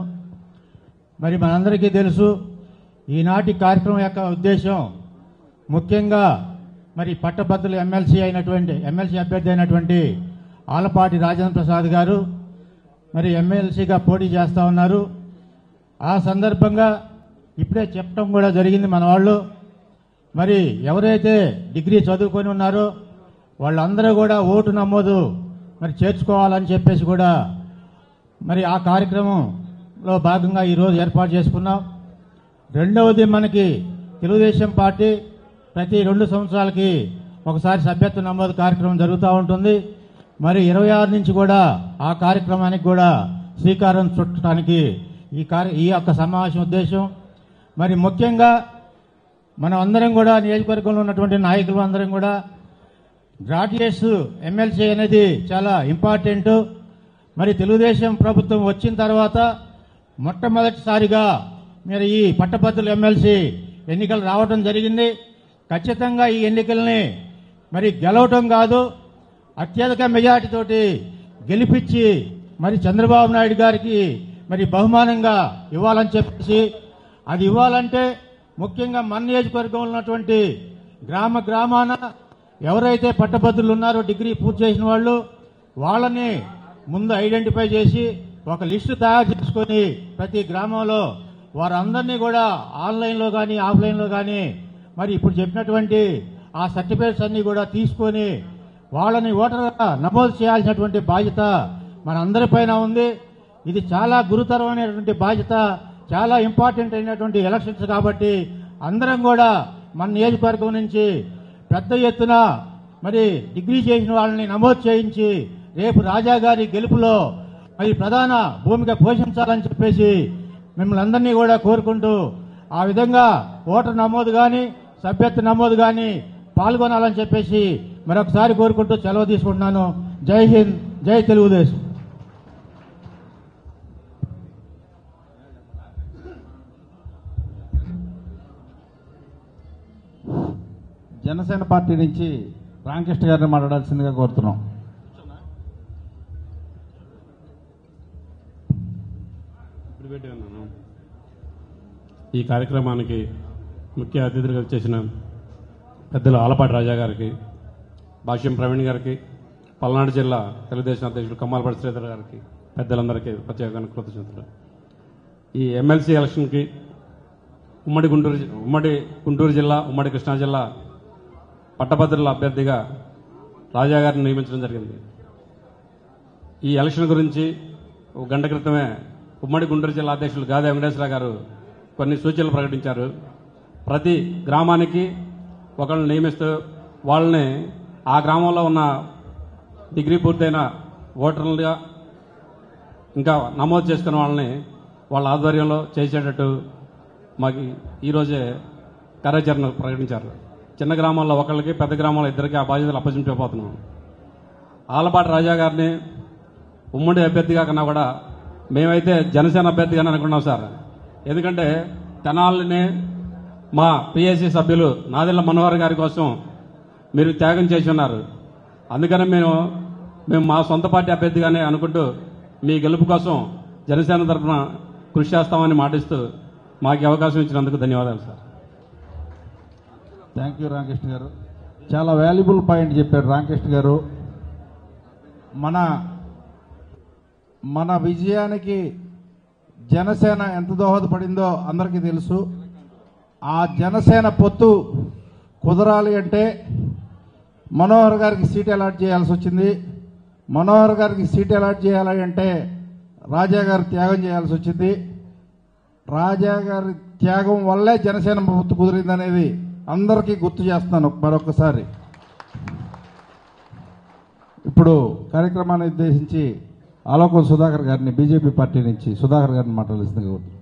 [SPEAKER 9] మరి మనందరికీ తెలుసు ఈనాటి కార్యక్రమం యొక్క ఉద్దేశం ముఖ్యంగా మరి పట్టభద్రుల ఎమ్మెల్సీ అయినటువంటి ఎమ్మెల్సీ అభ్యర్థి అయినటువంటి ఆలపాటి రాజేంద్ర ప్రసాద్ గారు మరి ఎమ్మెల్సీగా పోటీ చేస్తా ఉన్నారు ఆ సందర్భంగా ఇప్పుడే చెప్పడం కూడా జరిగింది మన వాళ్ళు మరి ఎవరైతే డిగ్రీ చదువుకొని ఉన్నారో వాళ్ళందరూ కూడా ఓటు నమోదు మరి చేర్చుకోవాలని చెప్పేసి కూడా మరి ఆ కార్యక్రమంలో భాగంగా ఈరోజు ఏర్పాటు చేసుకున్నాం రెండవది మనకి తెలుగుదేశం పార్టీ ప్రతి రెండు సంవత్సరాలకి ఒకసారి సభ్యత్వ నమోదు కార్యక్రమం జరుగుతూ ఉంటుంది మరి ఇరవై ఆరు నుంచి కూడా ఆ కార్యక్రమానికి కూడా శ్రీకారం చుట్టడానికి ఈ కార్య ఈ యొక్క సమావేశం ఉద్దేశం మరి ముఖ్యంగా మనం అందరం కూడా నియోజకవర్గంలో ఉన్నటువంటి నాయకులు అందరం కూడా గ్రాడ్యుయేట్స్ ఎమ్మెల్సీ అనేది చాలా ఇంపార్టెంట్ మరి తెలుగుదేశం ప్రభుత్వం వచ్చిన తర్వాత మొట్టమొదటిసారిగా మరి ఈ పట్టభద్రుల ఎమ్మెల్సీ ఎన్నికలు రావడం జరిగింది ఖచ్చితంగా ఈ ఎన్నికల్ని మరి గెలవటం కాదు అత్యధిక మెజార్టీతోటి గెలిపించి మరి చంద్రబాబు నాయుడు గారికి మరి బహుమానంగా ఇవ్వాలని చెప్పేసి అది ఇవ్వాలంటే ముఖ్యంగా మన నియోజకవర్గంలో ఉన్నటువంటి గ్రామ గ్రామాన ఎవరైతే పట్టభద్రులు ఉన్నారో డిగ్రీ పూర్తి చేసిన వాళ్ళు వాళ్ళని ముందు ఐడెంటిఫై చేసి ఒక లిస్టు తయారు చేసుకొని ప్రతి గ్రామంలో వారందరినీ కూడా ఆన్లైన్లో కానీ ఆఫ్లైన్లో కానీ మరి ఇప్పుడు చెప్పినటువంటి ఆ సర్టిఫికేట్స్ అన్ని కూడా తీసుకొని వాళ్ళని ఓటర్గా నమోదు చేయాల్సినటువంటి బాధ్యత మన అందరిపైన ఉంది ఇది చాలా గురుతరమైనటువంటి బాధ్యత చాలా ఇంపార్టెంట్ అయినటువంటి ఎలక్షన్స్ కాబట్టి అందరం కూడా మన నియోజకవర్గం నుంచి పెద్ద ఎత్తున మరి డిగ్రీ చేసిన వాళ్ళని నమోదు చేయించి రేపు రాజా గారి గెలుపులో మరి ప్రధాన భూమిక పోషించాలని చెప్పేసి మిమ్మల్ని అందరినీ కూడా కోరుకుంటూ ఆ విధంగా ఓటర్ నమోదు కానీ సభ్యత్వ నమోదు కానీ పాల్గొనాలని చెప్పేసి మరొకసారి కోరుకుంటూ సెలవు తీసుకుంటున్నాను జై హింద్ జై తెలుగుదేశం
[SPEAKER 1] జనసేన పార్టీ నుంచి రామకృష్ణ గారిని మాట్లాడాల్సిందిగా కోరుతున్నాం
[SPEAKER 10] ఇప్పుడు పెట్టి ఉన్నాను ఈ కార్యక్రమానికి ముఖ్య అతిథులుగా వచ్చేసిన పెద్దలు ఆలపాటి రాజా గారికి భాష్యం ప్రవీణ్ గారికి పల్నాడు జిల్లా తెలుగుదేశం అధ్యక్షులు కమ్మాలపాటి శ్రీధర్ గారికి పెద్దలందరికీ ప్రత్యేకంగా కృతజ్ఞతలు ఈ ఎమ్మెల్సీ ఎలక్షన్కి ఉమ్మడి గుంటూరు జి- ఉమ్మడి గుంటూరు జిల్లా ఉమ్మడి కృష్ణా జిల్లా పట్టభద్రుల అభ్యర్థిగా రాజా గారిని నియమించడం జరిగింది ఈ ఎలక్షన్ గురించి ఒక గంట క్రితమే ఉమ్మడి గుంటూరు జిల్లా అధ్యక్షులు గాదే వెంకటేశ్వర గారు కొన్ని సూచనలు ప్రకటించారు ప్రతి గ్రామానికి ఒకళ్ళని నియమిస్తూ వాళ్ళని ఆ గ్రామంలో ఉన్న డిగ్రీ పూర్తయిన ఓటర్లుగా ఇంకా నమోదు చేసుకున్న వాళ్ళని వాళ్ళ ఆధ్వర్యంలో చేసేటట్టు మాకు ఈరోజే కార్యాచరణ ప్రకటించారు చిన్న గ్రామాల్లో ఒకళ్ళకి పెద్ద గ్రామాల్లో ఇద్దరికి ఆ బాధ్యతలు అప్పగించబోతున్నాం ఆలపాటి రాజా గారిని ఉమ్మడి అభ్యర్థిగా కన్నా కూడా మేమైతే జనసేన అభ్యర్థిగానే అనుకున్నాం సార్ ఎందుకంటే తెనాలిని మా పిఎస్సి సభ్యులు నాదెళ్ల మనోహర్ గారి కోసం మీరు త్యాగం చేసి ఉన్నారు అందుకని మేము మేము మా సొంత పార్టీ అభ్యర్థిగానే అనుకుంటూ మీ గెలుపు కోసం జనసేన తరఫున కృషి చేస్తామని మాటిస్తూ మాకు ఈ అవకాశం ఇచ్చినందుకు ధన్యవాదాలు సార్
[SPEAKER 1] థ్యాంక్ యూ రామకృష్ణ గారు చాలా వాల్యుబుల్ పాయింట్ చెప్పారు రామకృష్ణ గారు మన మన విజయానికి జనసేన ఎంత దోహదపడిందో అందరికీ తెలుసు ఆ జనసేన పొత్తు కుదరాలి అంటే మనోహర్ గారికి సీట్ అలాట్ చేయాల్సి వచ్చింది మనోహర్ గారికి సీట్ అలాట్ చేయాలి అంటే రాజా గారు త్యాగం చేయాల్సి వచ్చింది రాజా గారి త్యాగం వల్లే జనసేన పొత్తు కుదిరిందనేది అందరికీ గుర్తు చేస్తున్నాను మరొకసారి ఇప్పుడు కార్యక్రమాన్ని ఉద్దేశించి ఆలోకం సుధాకర్ గారిని బీజేపీ పార్టీ నుంచి సుధాకర్ గారిని మాట్లాడాల్సిందిగా కోరుతున్నాను.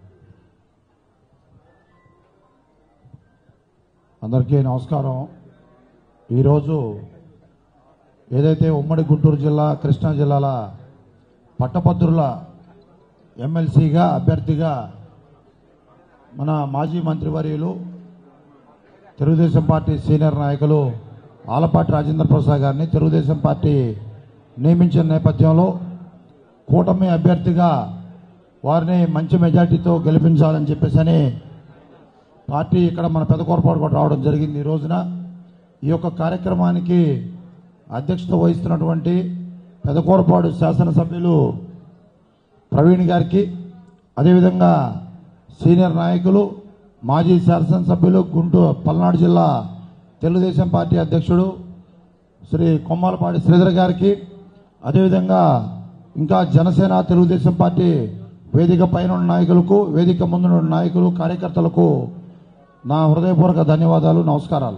[SPEAKER 9] అందరికీ నమస్కారం ఈరోజు ఏదైతే ఉమ్మడి గుంటూరు జిల్లా కృష్ణా జిల్లాల పట్టభద్రుల ఎమ్మెల్సీగా అభ్యర్థిగా మన మాజీ మంత్రివర్యులు తెలుగుదేశం పార్టీ సీనియర్ నాయకులు ఆలపాటి రాజేంద్ర ప్రసాద్ గారిని తెలుగుదేశం పార్టీ నియమించిన నేపథ్యంలో కూటమి అభ్యర్థిగా వారిని మంచి మెజార్టీతో గెలిపించాలని చెప్పేసి పార్టీ ఇక్కడ మన పెదకూరపాటు కూడా రావడం జరిగింది ఈ రోజున ఈ యొక్క కార్యక్రమానికి అధ్యక్షత వహిస్తున్నటువంటి పెదకూరపాడు శాసనసభ్యులు ప్రవీణ్ గారికి అదేవిధంగా సీనియర్ నాయకులు మాజీ శాసనసభ్యులు గుంటూరు పల్నాడు జిల్లా తెలుగుదేశం పార్టీ అధ్యక్షుడు శ్రీ కొమ్మాలపాటి శ్రీధర్ గారికి అదేవిధంగా ఇంకా జనసేన తెలుగుదేశం పార్టీ వేదిక పైన ఉన్న నాయకులకు వేదిక ముందున్న నాయకులు కార్యకర్తలకు నా హృదయపూర్వక ధన్యవాదాలు నమస్కారాలు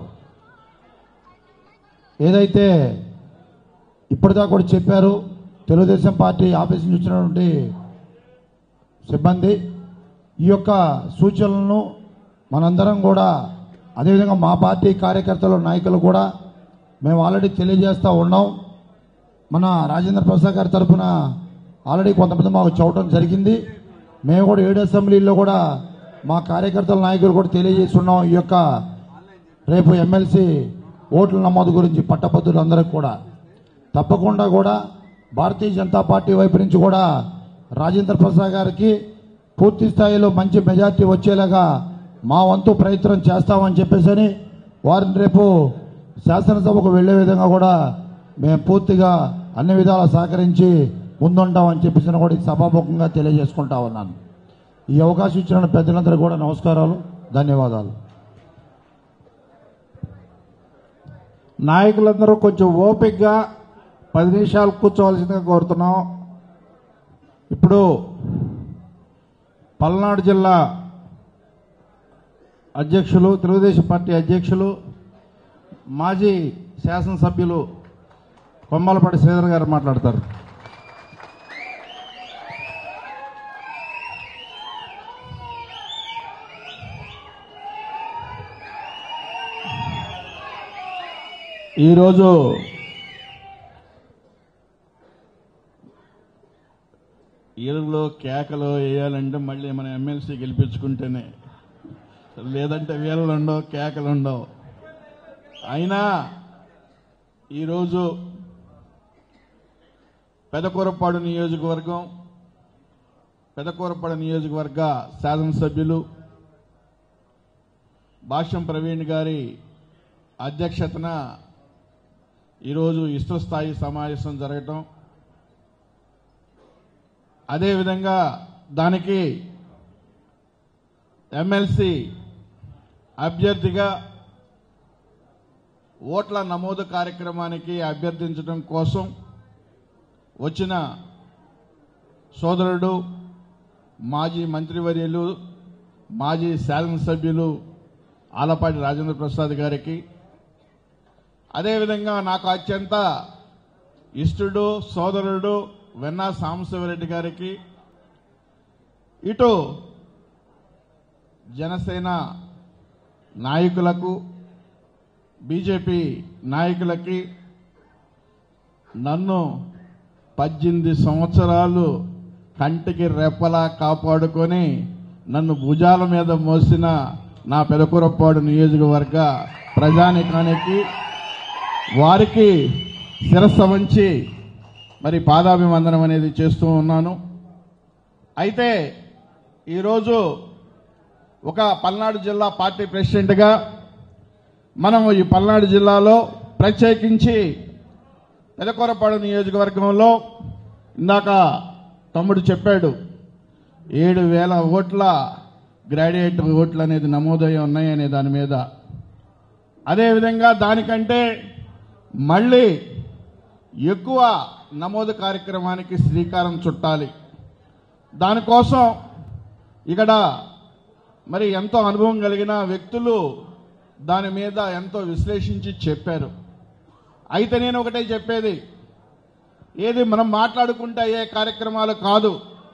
[SPEAKER 9] ఏదైతే ఇప్పటిదాకా కూడా చెప్పారు తెలుగుదేశం పార్టీ ఆఫీస్ నుంచి వచ్చినటువంటి సిబ్బంది ఈ యొక్క సూచనలను మనందరం కూడా అదేవిధంగా మా పార్టీ కార్యకర్తలు నాయకులు కూడా మేము ఆల్రెడీ తెలియజేస్తూ ఉన్నాం మన రాజేంద్ర ప్రసాద్ గారి తరఫున ఆల్రెడీ కొంతమంది మాకు చూడటం జరిగింది మేము కూడా ఏడు అసెంబ్లీలో కూడా మా కార్యకర్తల నాయకులు కూడా తెలియజేసి ఉన్నాం ఈ యొక్క రేపు ఎమ్మెల్సీ ఓట్ల నమోదు గురించి పట్టభద్రులందరికీ కూడా తప్పకుండా కూడా భారతీయ జనతా పార్టీ వైపు నుంచి కూడా రాజేంద్ర ప్రసాద్ గారికి పూర్తి స్థాయిలో మంచి మెజార్టీ వచ్చేలాగా మా వంతు ప్రయత్నం చేస్తామని చెప్పేసి వారిని రేపు శాసనసభకు వెళ్లే విధంగా కూడా మేము పూర్తిగా అన్ని విధాలా సహకరించి ముందుంటామని చెప్పేసి కూడా ఈ సభాముఖంగా తెలియజేసుకుంటా ఉన్నాను ఈ అవకాశం ఇచ్చిన పెద్దలందరూ కూడా నమస్కారాలు ధన్యవాదాలు
[SPEAKER 1] నాయకులందరూ కొంచెం ఓపికగా పది నిమిషాలు కూర్చోవలసిందిగా కోరుతున్నాం ఇప్పుడు పల్నాడు జిల్లా అధ్యక్షులు తెలుగుదేశం పార్టీ అధ్యక్షులు మాజీ శాసనసభ్యులు కొమ్మలపాటి శ్రీధర్ గారు మాట్లాడతారు ఈరోజు ఈలలో కేకలు వేయాలంటే మళ్ళీ మన ఎమ్మెల్సీ గెలిపించుకుంటేనే లేదంటే వీళ్ళు ఉండవు కేకలు ఉండవు అయినా ఈరోజు పెదకూరపాడు నియోజకవర్గం పెదకూరపాడు నియోజకవర్గ శాసనసభ్యులు భాష్యం ప్రవీణ్ గారి అధ్యక్షతన ఈరోజు ఇష్ట స్థాయి సమావేశం జరగటం అదేవిధంగా దానికి ఎమ్మెల్సీ అభ్యర్థిగా ఓట్ల నమోదు కార్యక్రమానికి అభ్యర్థించడం కోసం వచ్చిన సోదరుడు మాజీ మంత్రివర్యులు మాజీ శాసనసభ్యులు ఆలపాటి రాజేంద్ర ప్రసాద్ గారికి అదేవిధంగా నాకు అత్యంత ఇష్టుడు సోదరుడు వెన్నా సాంబశివరెడ్డి గారికి ఇటు జనసేన నాయకులకు బీజేపీ నాయకులకి నన్ను పద్దెనిమిది సంవత్సరాలు కంటికి రెప్పలా కాపాడుకొని నన్ను భుజాల మీద మోసిన నా పెదకూరపాడు నియోజకవర్గ ప్రజానికానికి వారికి శిరస్సు వంచి మరి పాదాభివందనం అనేది చేస్తూ ఉన్నాను అయితే ఈరోజు ఒక పల్నాడు జిల్లా పార్టీ ప్రెసిడెంట్గా మనం ఈ పల్నాడు జిల్లాలో ప్రత్యేకించి పెదకొరపాడు నియోజకవర్గంలో ఇందాక తమ్ముడు చెప్పాడు ఏడు వేల ఓట్ల గ్రాడ్యుయేట్ ఓట్లు అనేది నమోదయ్యి ఉన్నాయనే దాని మీద అదేవిధంగా దానికంటే మళ్ళీ ఎక్కువ నమోదు కార్యక్రమానికి శ్రీకారం చుట్టాలి దానికోసం ఇక్కడ మరి ఎంతో అనుభవం కలిగిన వ్యక్తులు దాని మీద ఎంతో విశ్లేషించి చెప్పారు అయితే నేను ఒకటే చెప్పేది ఏది మనం మాట్లాడుకుంటే అయ్యే కార్యక్రమాలు కాదు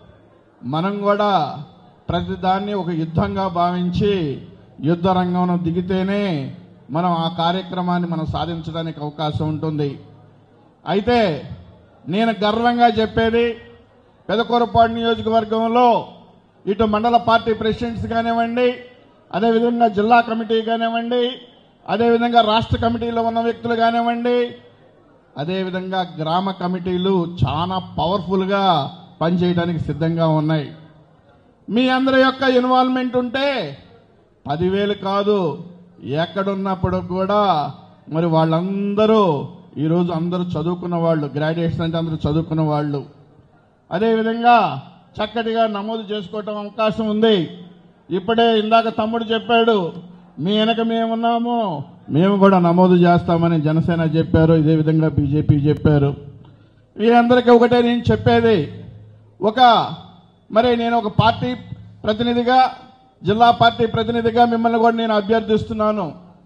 [SPEAKER 1] మనం కూడా ప్రతిదాన్ని ఒక యుద్ధంగా భావించి యుద్ధ రంగంలో దిగితేనే మనం ఆ కార్యక్రమాన్ని మనం సాధించడానికి అవకాశం ఉంటుంది అయితే నేను గర్వంగా చెప్పేది పెదకూరపాడు నియోజకవర్గంలో ఇటు మండల పార్టీ ప్రెసిడెంట్స్ కానివ్వండి అదేవిధంగా జిల్లా కమిటీ కానివ్వండి అదేవిధంగా రాష్ట్ర కమిటీలో ఉన్న వ్యక్తులు కానివ్వండి అదేవిధంగా గ్రామ కమిటీలు చాలా పవర్ఫుల్గా పనిచేయడానికి సిద్ధంగా ఉన్నాయి మీ అందరి యొక్క ఇన్వాల్వ్మెంట్ ఉంటే పదివేలు కాదు ఎక్కడున్నప్పుడు కూడా మరి వాళ్ళందరూ ఈరోజు అందరూ చదువుకున్న వాళ్ళు గ్రాడ్యుయేట్స్ అంటే అందరూ చదువుకున్న వాళ్ళు అదేవిధంగా చక్కటిగా నమోదు చేసుకోవటం అవకాశం ఉంది ఇప్పుడే ఇందాక తమ్ముడు చెప్పాడు మీ వెనక మేమున్నాము మేము కూడా నమోదు చేస్తామని జనసేన చెప్పారు ఇదే విధంగా బీజేపీ చెప్పారు వీరందరికీ ఒకటే నేను చెప్పేది ఒక మరి నేను ఒక పార్టీ ప్రతినిధిగా జిల్లా పార్టీ ప్రతినిధిగా మిమ్మల్ని కూడా నేను అభ్యర్థిస్తున్నాను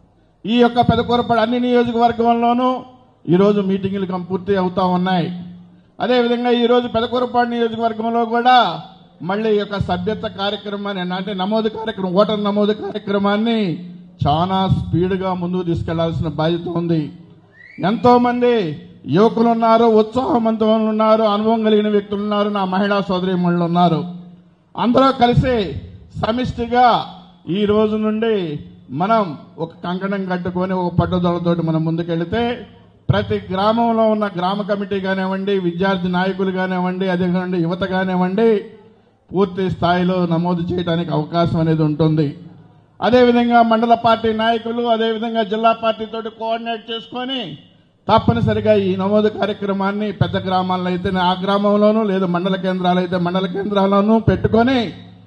[SPEAKER 1] ఈ యొక్క పెదకూరపడి అన్ని నియోజకవర్గంలోనూ ఈరోజు మీటింగులు కం- పూర్తి అవుతా ఉన్నాయి అదేవిధంగా ఈరోజు పెదకూరపాడు నియోజకవర్గంలో కూడా మళ్ళీ ఈ యొక్క సభ్యత్వ కార్యక్రమాన్ని అంటే నమోదు కార్యక్రమం ఓటర్ నమోదు కార్యక్రమాన్ని చాలా స్పీడ్గా ముందుకు తీసుకెళ్లాల్సిన బాధ్యత ఉంది ఎంతో మంది యువకులు ఉన్నారు ఉత్సాహవంతులు ఉన్నారు అనుభవం కలిగిన వ్యక్తులు ఉన్నారు నా మహిళా సోదరిమణులు ఉన్నారు అందరూ కలిసి సమిష్టిగా ఈ రోజు నుండి మనం ఒక కంకణం కట్టుకొని ఒక పట్టుదలతోటి మనం ముందుకెళ్తే ప్రతి గ్రామంలో ఉన్న గ్రామ కమిటీ కానివ్వండి విద్యార్థి నాయకులు కానివ్వండి అదే కానివ్వండి యువత కానివ్వండి పూర్తి స్థాయిలో నమోదు చేయడానికి అవకాశం అనేది ఉంటుంది అదేవిధంగా మండల పార్టీ నాయకులు అదేవిధంగా జిల్లా పార్టీ తోటి కోఆర్డినేట్ చేసుకొని తప్పనిసరిగా ఈ నమోదు కార్యక్రమాన్ని పెద్ద గ్రామాల్లో అయితే ఆ గ్రామంలోనూ లేదా మండల కేంద్రాలు అయితే మండల కేంద్రాల్లోనూ పెట్టుకొని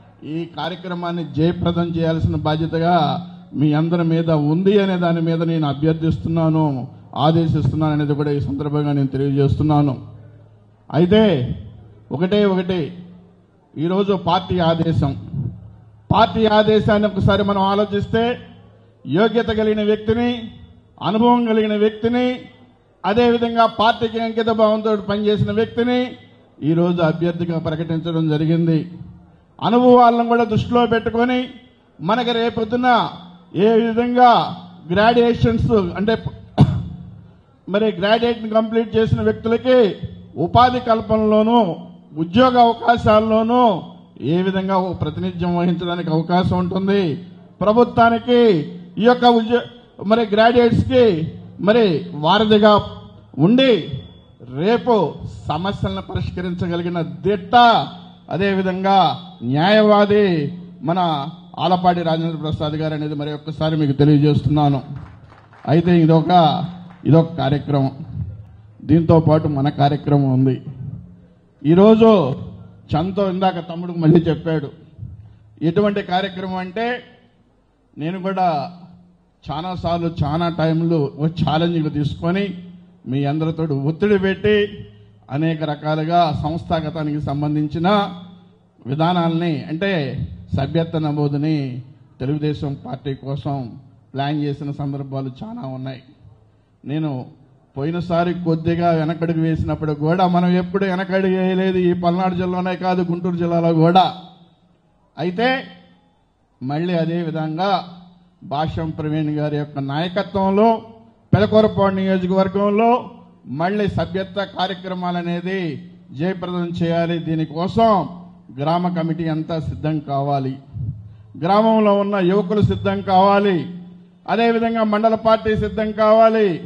[SPEAKER 1] ఈ కార్యక్రమాన్ని జయప్రదం చేయాల్సిన బాధ్యతగా మీ అందరి మీద ఉంది అనే దాని మీద నేను అభ్యర్థిస్తున్నాను ఆదేశిస్తున్నాను అనేది కూడా ఈ సందర్భంగా నేను తెలియజేస్తున్నాను అయితే ఒకటే ఒకటి ఈరోజు పార్టీ ఆదేశం పార్టీ ఆదేశాన్ని ఒకసారి మనం ఆలోచిస్తే యోగ్యత కలిగిన వ్యక్తిని అనుభవం కలిగిన వ్యక్తిని అదేవిధంగా పార్టీకి అంకిత భావంతో పనిచేసిన వ్యక్తిని ఈరోజు అభ్యర్థిగా ప్రకటించడం జరిగింది అనుభవాలను కూడా దృష్టిలో పెట్టుకొని మనకి రేపొద్దున ఏ విధంగా గ్రాడ్యుయేషన్స్ అంటే మరి గ్రాడ్యుయేట్ కంప్లీట్ చేసిన వ్యక్తులకి ఉపాధి కల్పనలోనూ ఉద్యోగ అవకాశాల్లోనూ ఏ విధంగా ఓ ప్రాతినిధ్యం వహించడానికి అవకాశం ఉంటుంది ప్రభుత్వానికి ఈ యొక్క ఉద్యో మరి గ్రాడ్యుయేట్స్ కి మరి వారధిగా ఉండి రేపు సమస్యలను పరిష్కరించగలిగిన దిట్ట అదేవిధంగా న్యాయవాది మన ఆలపాటి రాజేంద్ర ప్రసాద్ గారు అనేది మరి ఒక్కసారి మీకు తెలియజేస్తున్నాను అయితే ఇదొక ఇదొక కార్యక్రమం దీంతో పాటు మన కార్యక్రమం ఉంది ఈరోజు చంతో ఇందాక తమ్ముడు మళ్ళీ చెప్పాడు ఎటువంటి కార్యక్రమం అంటే నేను కూడా చాలాసార్లు చాలా టైంలో ఒక ఛాలెంజ్లు తీసుకొని మీ అందరితో ఒత్తిడి పెట్టి అనేక రకాలుగా సంస్థాగతానికి సంబంధించిన విధానాల్ని అంటే సభ్యత్వ నమోదుని తెలుగుదేశం పార్టీ కోసం ప్లాన్ చేసిన సందర్భాలు చాలా ఉన్నాయి నేను పోయినసారి కొద్దిగా వెనకడుగు వేసినప్పుడు కూడా మనం ఎప్పుడు వెనకడుగు వేయలేదు ఈ పల్నాడు జిల్లాలోనే కాదు గుంటూరు జిల్లాలో కూడా అయితే మళ్ళీ అదే విధంగా భాష్యం ప్రవీణ్ గారి యొక్క నాయకత్వంలో పెదకొరపాడు నియోజకవర్గంలో మళ్ళీ సభ్యత్వ కార్యక్రమాలు అనేది జయప్రదం చేయాలి దీనికోసం గ్రామ కమిటీ అంతా సిద్ధం కావాలి గ్రామంలో ఉన్న యువకులు సిద్ధం కావాలి అదేవిధంగా మండల పార్టీ సిద్ధం కావాలి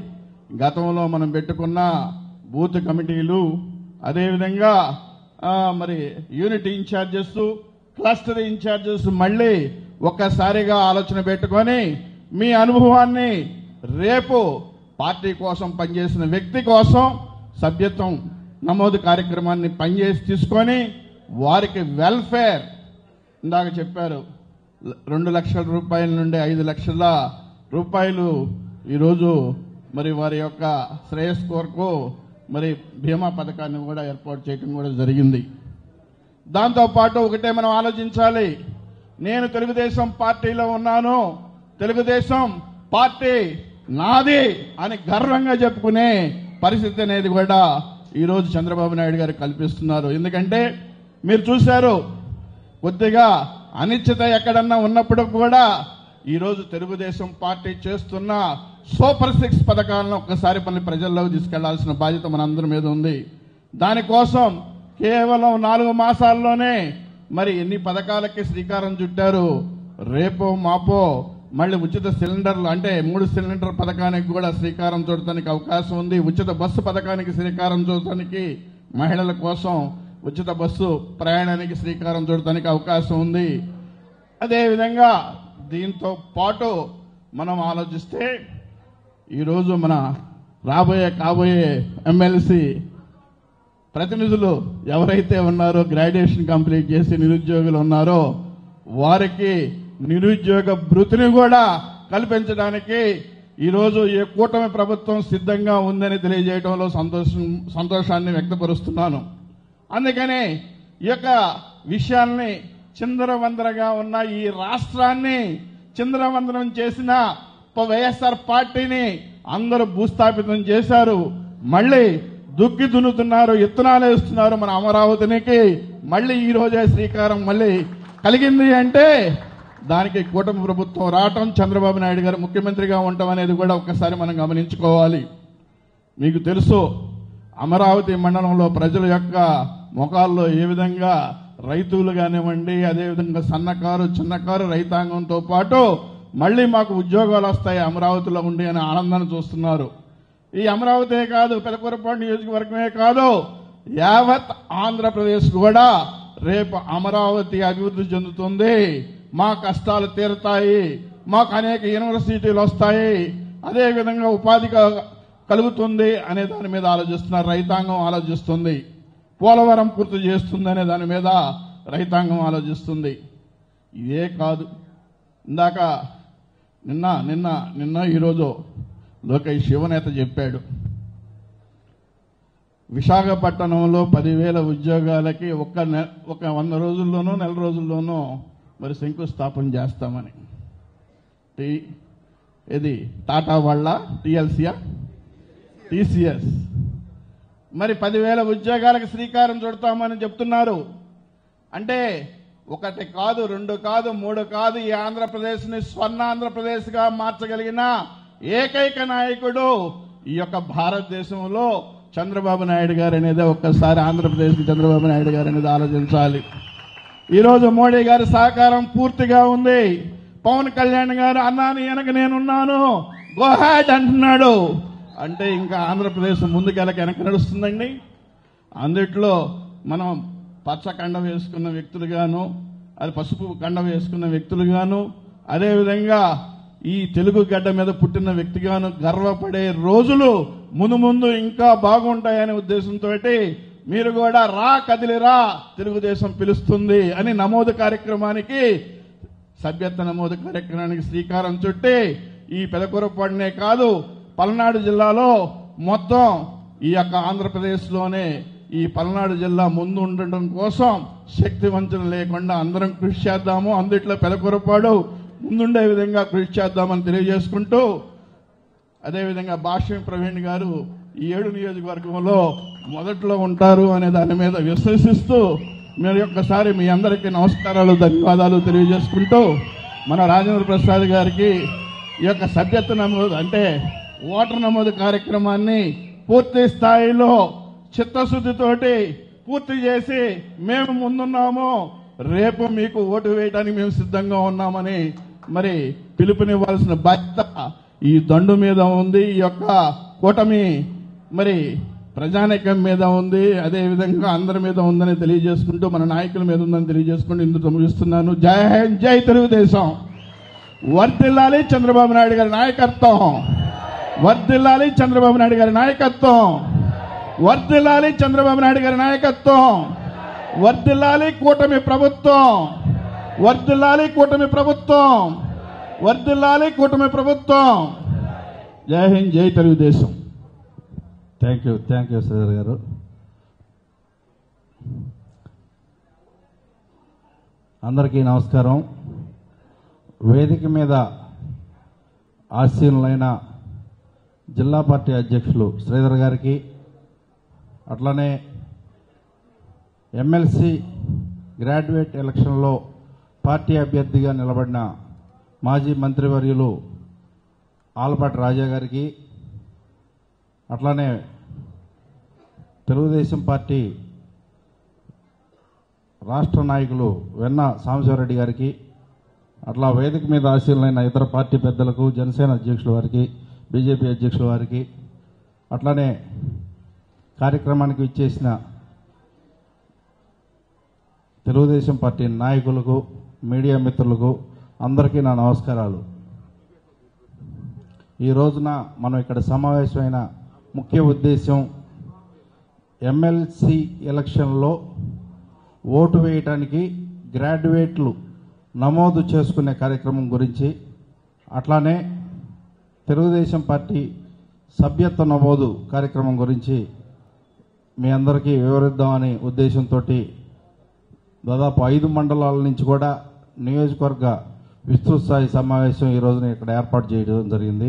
[SPEAKER 1] గతంలో మనం పెట్టుకున్న బూత్ కమిటీలు అదేవిధంగా ఆ, మరి యూనిట్ ఇన్ఛార్జెస్ క్లస్టర్ ఇన్ఛార్జెస్ మళ్ళీ ఒక్కసారిగా ఆలోచన పెట్టుకొని మీ అనుభవాన్ని రేపు పార్టీ కోసం పనిచేసిన వ్యక్తి కోసం సభ్యత్వం నమోదు కార్యక్రమాన్ని పనిచేసి తీసుకొని వారికి వెల్ఫేర్ ఇందాక చెప్పారు ల- రెండు లక్షల రూపాయల నుండి ఐదు లక్షల రూపాయలు ఈరోజు మరి వారి యొక్క శ్రేయస్ కొరకు మరి బీమా పథకాన్ని కూడా ఏర్పాటు చేయడం కూడా జరిగింది దాంతోపాటు ఒకటే మనం ఆలోచించాలి నేను తెలుగుదేశం పార్టీలో ఉన్నాను తెలుగుదేశం పార్టీ నాది అని గర్వంగా చెప్పుకునే పరిస్థితి అనేది కూడా ఈరోజు చంద్రబాబు నాయుడు గారు కల్పిస్తున్నారు ఎందుకంటే మీరు చూశారు కొద్దిగా అనిశ్చిత ఎక్కడన్నా ఉన్నప్పుడు కూడా ఈరోజు తెలుగుదేశం పార్టీ చేస్తున్న సూపర్ సిక్స్ పథకాలను ఒక్కసారి మన ప్రజల్లోకి తీసుకెళ్లాల్సిన బాధ్యత మనందరి మీద ఉంది దానికోసం కేవలం నాలుగు మాసాల్లోనే మరి ఎన్ని పథకాలకి శ్రీకారం చుట్టారు రేపో మాపో మళ్ళీ ఉచిత సిలిండర్లు అంటే మూడు సిలిండర్ పథకానికి కూడా శ్రీకారం చుడటానికి అవకాశం ఉంది ఉచిత బస్సు పథకానికి శ్రీకారం చుడటానికి మహిళల కోసం ఉచిత బస్సు ప్రయాణానికి శ్రీకారం చుడటానికి అవకాశం ఉంది అదేవిధంగా దీంతో పాటు మనం ఆలోచిస్తే ఈరోజు మన రాబోయే కాబోయే ఎమ్మెల్సీ ప్రతినిధులు ఎవరైతే ఉన్నారో గ్రాడ్యుయేషన్ కంప్లీట్ చేసి నిరుద్యోగులు ఉన్నారో వారికి నిరుద్యోగ భృతిని కూడా కల్పించడానికి ఈరోజు ఈ కూటమి ప్రభుత్వం సిద్ధంగా ఉందని తెలియజేయడంలో సంతోషం సంతోషాన్ని వ్యక్తపరుస్తున్నాను అందుకనే ఈ యొక్క విషయాల్ని చిందరవందరగా ఉన్న ఈ రాష్ట్రాన్ని చిందరవందరం చేసిన ప- వైఎస్ఆర్ పార్టీని అందరూ భూస్థాపితం చేశారు మళ్ళీ దుక్కి దున్నుతున్నారు ఇత్తనాలు వేస్తున్నారు మన అమరావతినికి మళ్ళీ ఈ రోజే శ్రీకారం మళ్ళీ కలిగింది అంటే దానికి కూటమి ప్రభుత్వం రావటం చంద్రబాబు నాయుడు గారు ముఖ్యమంత్రిగా ఉండటం అనేది కూడా ఒక్కసారి మనం గమనించుకోవాలి మీకు తెలుసు అమరావతి మండలంలో ప్రజల యొక్క ముఖాల్లో ఏ విధంగా రైతులు కానివ్వండి అదేవిధంగా సన్నకారు చిన్నకారు రైతాంగంతో పాటు మళ్ళీ మాకు ఉద్యోగాలు వస్తాయి అమరావతిలో ఉండి అనే ఆనందాన్ని చూస్తున్నారు ఈ అమరావతే కాదు పెదకూరపాడు నియోజకవర్గమే కాదు యావత్ ఆంధ్రప్రదేశ్ కూడా రేపు అమరావతి అభివృద్ధి చెందుతుంది మా కష్టాలు తీరుతాయి మాకు అనేక యూనివర్సిటీలు వస్తాయి అదే విధంగా ఉపాధి క- కలుగుతుంది అనే దాని మీద ఆలోచిస్తున్నారు రైతాంగం ఆలోచిస్తుంది పోలవరం పూర్తి చేస్తుంది అనే దాని మీద రైతాంగం ఆలోచిస్తుంది ఇదే కాదు ఇందాక నిన్న నిన్న నిన్న ఈరోజు లోకేష్ శివనేత చెప్పాడు విశాఖపట్నంలో పదివేల ఉద్యోగాలకి ఒక్క నె ఒక వంద రోజుల్లోనూ నెల రోజుల్లోనూ మరి శంకుస్థాపన చేస్తామని టీ ఇది టాటా వాళ్ళ టీఎల్సీయా టీసీఎస్ మరి పదివేల ఉద్యోగాలకు శ్రీకారం చుడతామని చెప్తున్నారు అంటే ఒకటి కాదు రెండు కాదు మూడు కాదు ఈ ఆంధ్రప్రదేశ్ ని స్వర్ణాంధ్రప్రదేశ్ గా మార్చగలిగిన ఏకైక నాయకుడు ఈ యొక్క భారతదేశంలో చంద్రబాబు నాయుడు గారు అనేది ఒక్కసారి ఆంధ్రప్రదేశ్ కి చంద్రబాబు నాయుడు గారు అనేది ఆలోచించాలి ఈ రోజు మోడీ గారి సహకారం పూర్తిగా ఉంది పవన్ కళ్యాణ్ గారు అన్నాను వెనక నేనున్నాను గోహాడ్ అంటున్నాడు అంటే ఇంకా ఆంధ్రప్రదేశ్ ముందుకెళ్ళక వెనక నడుస్తుందండి అందుట్లో మనం పచ్చ కండ వేసుకున్న వ్యక్తులుగాను అది పసుపు కండ వేసుకున్న వ్యక్తులుగాను అదేవిధంగా ఈ తెలుగు గడ్డ మీద పుట్టిన వ్యక్తిగాను గర్వపడే రోజులు ముందు ముందు ఇంకా బాగుంటాయనే ఉద్దేశంతో మీరు కూడా రా కదిలిరా తెలుగుదేశం పిలుస్తుంది అని నమోదు కార్యక్రమానికి సభ్యత్వ నమోదు కార్యక్రమానికి శ్రీకారం చుట్టి ఈ పెదకూరపాడునే కాదు పల్నాడు జిల్లాలో మొత్తం ఈ యొక్క ఆంధ్రప్రదేశ్లోనే ఈ పల్నాడు జిల్లా ముందు ఉండటం కోసం శక్తి వంచన లేకుండా అందరం కృషి చేద్దాము అందుట్లో పెదకూరపాడు ముందుండే విధంగా కృషి చేద్దామని తెలియజేసుకుంటూ అదేవిధంగా భాష్యం ప్రవీణ్ గారు ఈ ఏడు నియోజకవర్గంలో మొదట్లో ఉంటారు అనే దాని మీద విశ్వసిస్తూ మీరు ఒక్కసారి మీ అందరికీ నమస్కారాలు ధన్యవాదాలు తెలియజేసుకుంటూ మన రాజేంద్ర ప్రసాద్ గారికి ఈ యొక్క సభ్యత్వ నమోదు అంటే ఓటర్ నమోదు కార్యక్రమాన్ని పూర్తి స్థాయిలో చిత్తశుద్ధితోటి పూర్తి చేసి మేము ముందున్నాము రేపు మీకు ఓటు వేయడానికి మేము సిద్ధంగా ఉన్నామని మరి పిలుపునివ్వాల్సిన బాధ్యత ఈ దండు మీద ఉంది ఈ యొక్క కూటమి మరి ప్రజానీకం మీద ఉంది అదే విధంగా అందరి మీద ఉందని తెలియజేసుకుంటూ మన నాయకుల మీద ఉందని తెలియజేసుకుంటూ ఇందులో ముగిస్తున్నాను జై హింద్ జై తెలుగుదేశం వర్ధిల్లాలి చంద్రబాబు నాయుడు గారి నాయకత్వం వర్ధిల్లాలి చంద్రబాబు నాయుడు గారి నాయకత్వం వర్ధిల్లాలి చంద్రబాబు నాయుడు గారి నాయకత్వం వర్ధిల్లాలి కూటమి ప్రభుత్వం వర్ధిల్లాలి కూటమి ప్రభుత్వం వర్ధిల్లాలి కూటమి ప్రభుత్వం జై హింద్ జై Telugu Desam
[SPEAKER 11] thank you thank you Sridhar గారు అందరికీ నమస్కారం వేదిక మీద ఆసీనులైన జిల్లా పార్టీ అధ్యక్షులు శ్రీధర్ గారికి అట్లనే ఎమ్మెల్సీ గ్రాడ్యుయేట్ ఎలక్షన్లో పార్టీ అభ్యర్థిగా నిలబడిన మాజీ మంత్రివర్యులు ఆలపాటి రాజా గారికి అట్లానే తెలుగుదేశం పార్టీ రాష్ట్ర నాయకులు వెన్న సాంబశివరెడ్డి గారికి అట్లా వేదిక మీద ఆశీనులైన ఇతర పార్టీ పెద్దలకు జనసేన అధ్యక్షుల వారికి బీజేపీ అధ్యక్షుల వారికి అట్లానే కార్యక్రమానికి ఇచ్చేసిన తెలుగుదేశం పార్టీ నాయకులకు మీడియా మిత్రులకు అందరికీ నా నమస్కారాలు ఈ రోజున మనం ఇక్కడ సమావేశమైన ముఖ్య ఉద్దేశం ఎమ్మెల్సీ ఎలక్షన్లో ఓటు వేయటానికి గ్రాడ్యుయేట్లు నమోదు చేసుకునే కార్యక్రమం గురించి అట్లానే తెలుగుదేశం పార్టీ సభ్యత్వ నమోదు కార్యక్రమం గురించి మీ అందరికీ వివరిద్దామని ఉద్దేశంతో దాదాపు ఐదు మండలాల నుంచి కూడా నియోజకవర్గ విస్తృత స్థాయి సమావేశం ఈ రోజున ఇక్కడ ఏర్పాటు చేయడం జరిగింది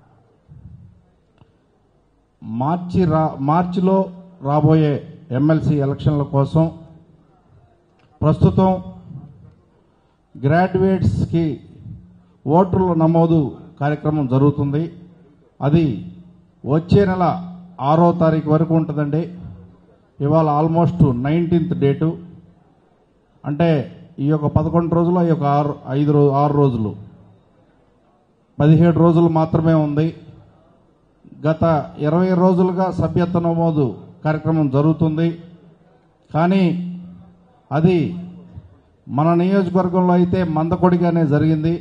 [SPEAKER 11] మార్చి రా మార్చిలో రాబోయే ఎమ్మెల్సీ ఎలక్షన్ల కోసం ప్రస్తుతం గ్రాడ్యుయేట్స్కి ఓటర్ల నమోదు కార్యక్రమం జరుగుతుంది అది వచ్చే నెల ఆరో తారీఖు వరకు ఉంటుందండి ఇవాళ ఆల్మోస్ట్ నైన్టీన్త్ డేటు అంటే ఈ యొక్క పదకొండు రోజులు ఈ యొక్క ఆరు ఐదు రో ఆరు రోజులు పదిహేడు రోజులు మాత్రమే ఉంది గత ఇరవై రోజులుగా సభ్యత్వ నమోదు కార్యక్రమం జరుగుతుంది కానీ అది మన నియోజకవర్గంలో అయితే మందకొడిగానే జరిగింది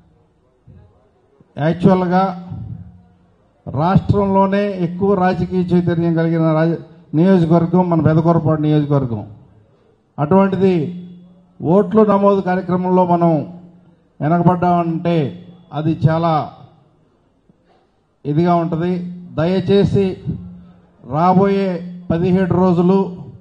[SPEAKER 11] యాక్చువల్గా రాష్ట్రంలోనే ఎక్కువ రాజకీయ చైతన్యం కలిగిన రాజ నియోజకవర్గం మన పెదకొరపాటు నియోజకవర్గం అటువంటిది ఓట్లు నమోదు కార్యక్రమంలో మనం వెనకబడ్డామంటే అది చాలా ఇదిగా ఉంటుంది దయచేసి రాబోయే పదిహేడు రోజులు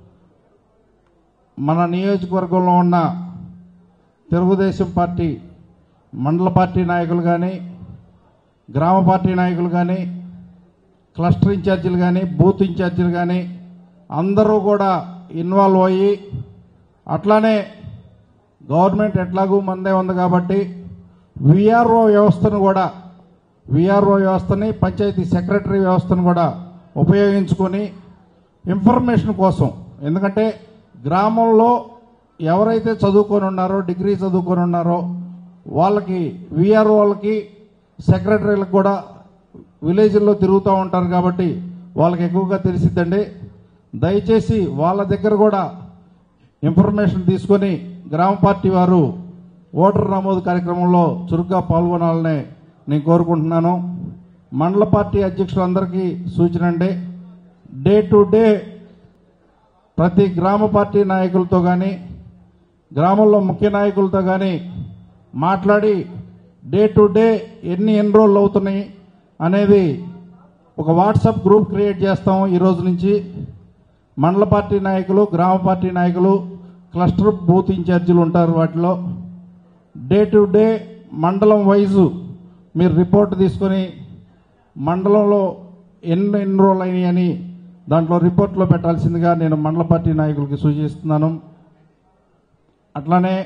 [SPEAKER 11] మన నియోజకవర్గంలో ఉన్న తెలుగుదేశం పార్టీ మండల పార్టీ నాయకులు కానీ గ్రామ పార్టీ నాయకులు కానీ క్లస్టర్ ఇన్ఛార్జీలు కానీ బూత్ ఇన్ఛార్జీలు కానీ అందరూ కూడా ఇన్వాల్వ్ అయ్యి అట్లానే గవర్నమెంట్ ఎట్లాగూ మందే ఉంది కాబట్టి విఆర్ఓ వ్యవస్థను కూడా విఆర్ఓ వ్యవస్థని పంచాయతీ సెక్రటరీ వ్యవస్థను కూడా ఉపయోగించుకొని ఇన్ఫర్మేషన్ కోసం ఎందుకంటే గ్రామంలో ఎవరైతే చదువుకొని ఉన్నారో డిగ్రీ చదువుకొని ఉన్నారో వాళ్ళకి విఆర్ఓ వాళ్ళకి సెక్రటరీలకు కూడా విలేజ్ల్లో తిరుగుతూ ఉంటారు కాబట్టి వాళ్ళకి ఎక్కువగా తెలిసిద్దండి దయచేసి వాళ్ళ దగ్గర కూడా ఇన్ఫర్మేషన్ తీసుకొని గ్రామ పార్టీ వారు ఓటర్ నమోదు కార్యక్రమంలో చురుగ్గా పాల్గొనాలని నేను కోరుకుంటున్నాను మండల పార్టీ అధ్యక్షులందరికీ సూచన అండి డే టు డే ప్రతి గ్రామ పార్టీ నాయకులతో కానీ గ్రామంలో ముఖ్య నాయకులతో కానీ మాట్లాడి డే టు డే ఎన్ని ఎన్రోల్ అవుతున్నాయి అనేది ఒక వాట్సాప్ గ్రూప్ క్రియేట్ చేస్తాం ఈ రోజు నుంచి మండల పార్టీ నాయకులు గ్రామ పార్టీ నాయకులు క్లస్టర్ బూత్ ఇన్ఛార్జీలు ఉంటారు వాటిలో డే టు డే మండలం వైజు మీరు రిపోర్ట్ తీసుకొని మండలంలో ఎన్ని ఎన్రోల్ అయినాయని దాంట్లో రిపోర్ట్లో పెట్టాల్సిందిగా నేను మండల పార్టీ నాయకులకి సూచిస్తున్నాను అట్లానే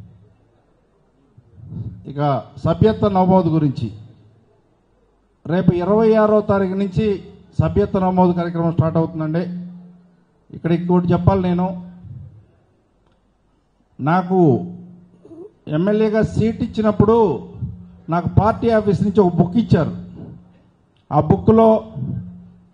[SPEAKER 11] ఇక సభ్యత్వ నమోదు గురించి రేపు ఇరవై ఆరో తారీఖు నుంచి సభ్యత్వ నమోదు కార్యక్రమం స్టార్ట్ అవుతుందండి ఇక్కడ ఇంకోటి చెప్పాలి నేను నాకు ఎమ్మెల్యేగా సీట్ ఇచ్చినప్పుడు నాకు పార్టీ ఆఫీస్ నుంచి ఒక బుక్ ఇచ్చారు ఆ బుక్లో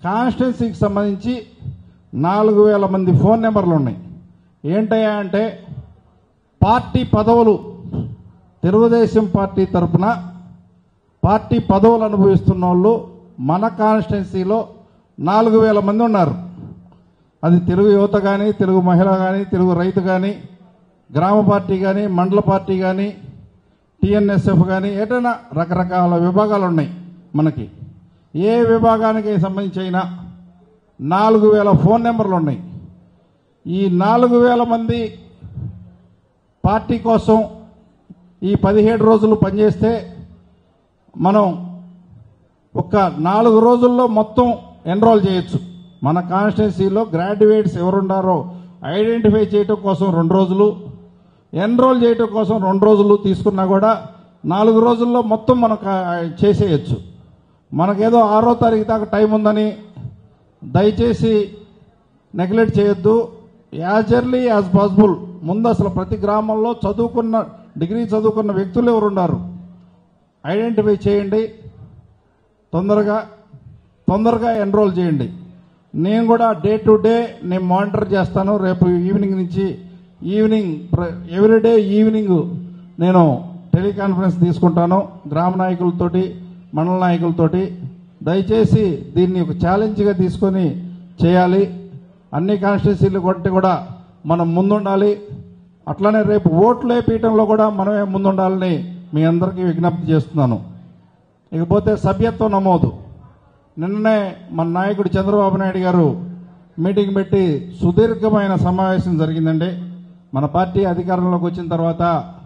[SPEAKER 1] కాన్స్టిట్యున్సీకి సంబంధించి నాలుగు వేల మంది ఫోన్ నెంబర్లు ఉన్నాయి ఏంటయ్యా అంటే పార్టీ పదవులు తెలుగుదేశం పార్టీ తరపున పార్టీ పదవులు అనుభవిస్తున్న వాళ్ళు మన కాన్స్టిట్యున్సీలో నాలుగు వేల మంది ఉన్నారు అది తెలుగు యువత కానీ తెలుగు మహిళ కానీ తెలుగు రైతు కానీ గ్రామ పార్టీ కానీ మండల పార్టీ కానీ టీఎన్ఎస్ఎఫ్ కానీ ఏదైనా రకరకాల విభాగాలు ఉన్నాయి మనకి ఏ విభాగానికి సంబంధించి అయినా నాలుగు వేల ఫోన్ నెంబర్లు ఉన్నాయి ఈ నాలుగు వేల మంది పార్టీ కోసం ఈ పదిహేడు రోజులు పనిచేస్తే మనం ఒక నాలుగు రోజుల్లో మొత్తం ఎన్రోల్ చేయొచ్చు మన కాన్స్టిట్యున్సీలో గ్రాడ్యుయేట్స్ ఎవరున్నారో ఐడెంటిఫై చేయటం కోసం రెండు రోజులు ఎన్రోల్ చేయటం కోసం రెండు రోజులు తీసుకున్నా కూడా నాలుగు రోజుల్లో మొత్తం మనం కా- చేసేయచ్చు మనకేదో ఆరో తారీఖు దాకా టైం ఉందని దయచేసి నెగ్లెక్ట్ చేయొద్దు యాజ్ ఎర్లీ యాజ్ పాసిబుల్ ముందు అసలు ప్రతి గ్రామంలో చదువుకున్న డిగ్రీ చదువుకున్న వ్యక్తులు ఎవరు ఉన్నారు ఐడెంటిఫై చేయండి తొందరగా తొందరగా ఎన్రోల్ చేయండి నేను కూడా డే టు డే నేను మానిటర్ చేస్తాను రేపు ఈవినింగ్ నుంచి ఈవినింగ్ ఎవ్రీడే ఈవినింగ్ నేను టెలికాన్ఫరెన్స్ తీసుకుంటాను గ్రామ నాయకులతోటి మండల నాయకులతోటి దయచేసి దీన్ని ఒక ఛాలెంజ్గా తీసుకొని చేయాలి అన్ని కాన్స్టిట్యున్సీలు కొట్టి కూడా మనం ముందుండాలి అట్లనే రేపు ఓట్లు వేయటంలో కూడా మనమే ముందుండాలని మీ అందరికీ విజ్ఞప్తి చేస్తున్నాను ఇకపోతే సభ్యత్వ నమోదు నిన్ననే మన నాయకుడు చంద్రబాబు నాయుడు గారు మీటింగ్ పెట్టి సుదీర్ఘమైన సమావేశం జరిగిందండి మన పార్టీ అధికారంలోకి వచ్చిన తర్వాత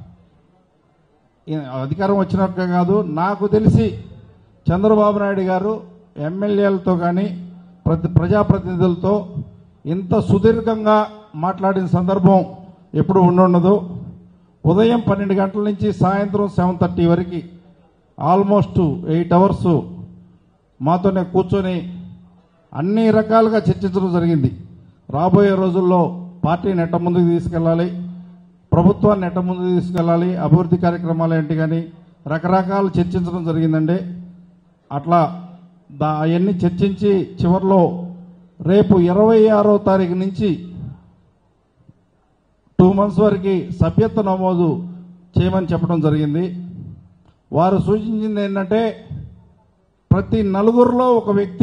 [SPEAKER 1] ఈ అధికారం వచ్చినాక కాదు నాకు తెలిసి చంద్రబాబు నాయుడు గారు ఎమ్మెల్యేలతో కానీ ప్రతి ప్రజాప్రతినిధులతో ఇంత సుదీర్ఘంగా మాట్లాడిన సందర్భం ఎప్పుడు ఉండుండదు ఉదయం పన్నెండు గంటల నుంచి సాయంత్రం సెవెన్ థర్టీ వరకు ఆల్మోస్ట్ ఎయిట్ అవర్స్ మాతోనే కూర్చొని అన్ని రకాలుగా చర్చించడం జరిగింది రాబోయే రోజుల్లో పార్టీని ఎట్ట ముందుకు తీసుకెళ్ళాలి ప్రభుత్వాన్ని ఎట్ట ముందుకు తీసుకెళ్ళాలి అభివృద్ధి కార్యక్రమాలు ఏంటి కానీ రకరకాలు చర్చించడం జరిగిందండి అట్లా దా అవన్నీ చర్చించి చివరిలో రేపు ఇరవై ఆరో తారీఖు నుంచి టూ మంత్స్ వరకు సభ్యత్వ నమోదు చేయమని చెప్పడం జరిగింది వారు సూచించింది ఏంటంటే ప్రతి నలుగురిలో ఒక వ్యక్తి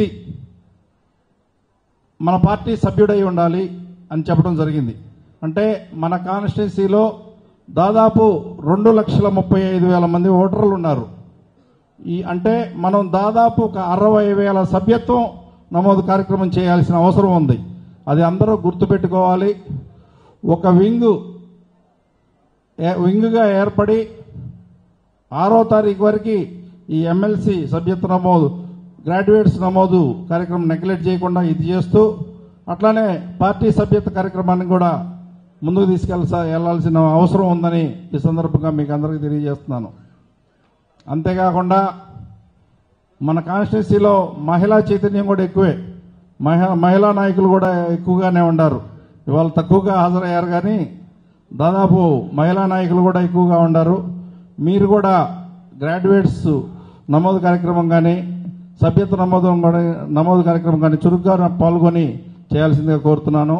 [SPEAKER 1] మన పార్టీ సభ్యుడై ఉండాలి అని చెప్పడం జరిగింది అంటే మన కాన్స్టిట్యున్సీలో దాదాపు రెండు లక్షల ముప్పై ఐదు వేల మంది ఓటర్లు ఉన్నారు ఈ అంటే మనం దాదాపు ఒక అరవై వేల సభ్యత్వం నమోదు కార్యక్రమం చేయాల్సిన అవసరం ఉంది అది అందరూ గుర్తుపెట్టుకోవాలి ఒక వింగు ఏ- వింగుగా ఏర్పడి ఆరో తారీఖు వరకు ఈ ఎమ్మెల్సీ సభ్యత్వ నమోదు గ్రాడ్యుయేట్స్ నమోదు కార్యక్రమం నెగ్లెక్ట్ చేయకుండా ఇది చేస్తూ అట్లానే పార్టీ సభ్యత్వ కార్యక్రమాన్ని కూడా ముందుకు తీసుకెళ్ళ వెళ్లాల్సిన అవసరం ఉందని ఈ సందర్భంగా మీకు అందరికీ తెలియజేస్తున్నాను అంతేకాకుండా మన కాన్స్టిట్యున్సీలో మహిళా చైతన్యం కూడా ఎక్కువే మహిళా మహిళా నాయకులు కూడా ఎక్కువగానే ఉన్నారు ఇవాళ తక్కువగా హాజరయ్యారు కానీ దాదాపు మహిళా నాయకులు కూడా ఎక్కువగా ఉన్నారు మీరు కూడా గ్రాడ్యుయేట్స్ నమోదు కార్యక్రమం కానీ సభ్యత్వ నమోదు కూడా నమోదు కార్యక్రమం కానీ చురుగ్గా పాల్గొని చేయాల్సిందిగా కోరుతున్నాను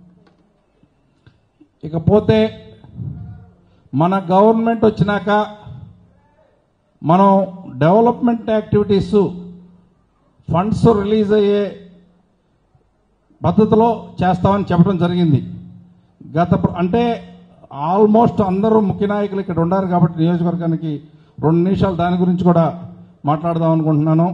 [SPEAKER 1] ఇకపోతే మన గవర్నమెంట్ వచ్చినాక మనం డెవలప్మెంట్ యాక్టివిటీస్ ఫండ్స్ రిలీజ్ అయ్యే పద్ధతిలో చేస్తామని చెప్పడం జరిగింది గత ప్ర- అంటే ఆల్మోస్ట్ అందరూ ముఖ్య నాయకులు ఇక్కడ ఉన్నారు కాబట్టి నియోజకవర్గానికి రెండు నిమిషాలు దాని గురించి కూడా మాట్లాడదాం అనుకుంటున్నాను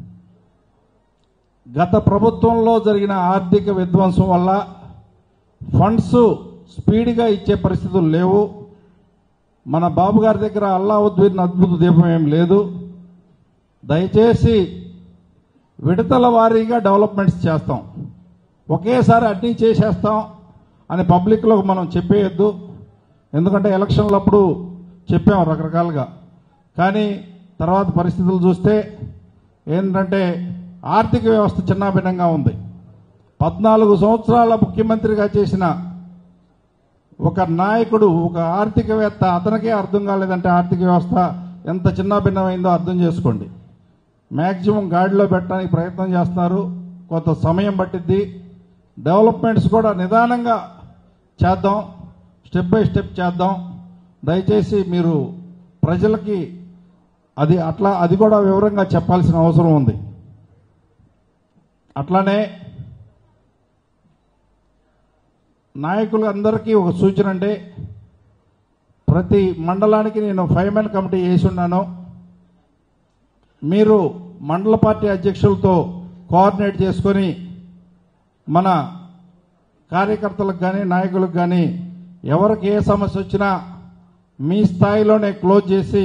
[SPEAKER 1] గత ప్రభుత్వంలో జరిగిన ఆర్థిక విధ్వంసం వల్ల ఫండ్స్ స్పీడ్గా ఇచ్చే పరిస్థితులు లేవు మన బాబు గారి దగ్గర అల్లావుద్దీన్ అద్భుత దీపం ఏం లేదు దయచేసి విడతల వారీగా డెవలప్మెంట్స్ చేస్తాం ఒకేసారి అన్నీ చేసేస్తాం అని పబ్లిక్లో మనం చెప్పేయద్దు ఎందుకంటే ఎలక్షన్లప్పుడు చెప్పాం రకరకాలుగా కానీ తర్వాత పరిస్థితులు చూస్తే ఏంటంటే ఆర్థిక వ్యవస్థ చిన్నాభిన్నంగా ఉంది పద్నాలుగు సంవత్సరాల ముఖ్యమంత్రిగా చేసిన ఒక నాయకుడు ఒక ఆర్థికవేత్త అతనికే అర్థం కాలేదంటే ఆర్థిక వ్యవస్థ ఎంత చిన్నాభిన్నమైందో అర్థం చేసుకోండి మ్యాక్సిమం గాడిలో పెట్టడానికి ప్రయత్నం చేస్తున్నారు కొంత సమయం పట్టిద్ది డెవలప్మెంట్స్ కూడా నిదానంగా చేద్దాం స్టెప్ బై స్టెప్ చేద్దాం దయచేసి మీరు ప్రజలకి అది అట్లా అది కూడా వివరంగా చెప్పాల్సిన అవసరం ఉంది అట్లానే నాయకులందరికీ ఒక సూచన అంటే ప్రతి మండలానికి నేను ఫైవ్ మెన్ కమిటీ వేసి ఉన్నాను మీరు మండల పార్టీ అధ్యక్షులతో కోఆర్డినేట్ చేసుకొని మన కార్యకర్తలకు కానీ నాయకులకు కానీ ఎవరికి ఏ సమస్య వచ్చినా మీ స్థాయిలోనే క్లోజ్ చేసి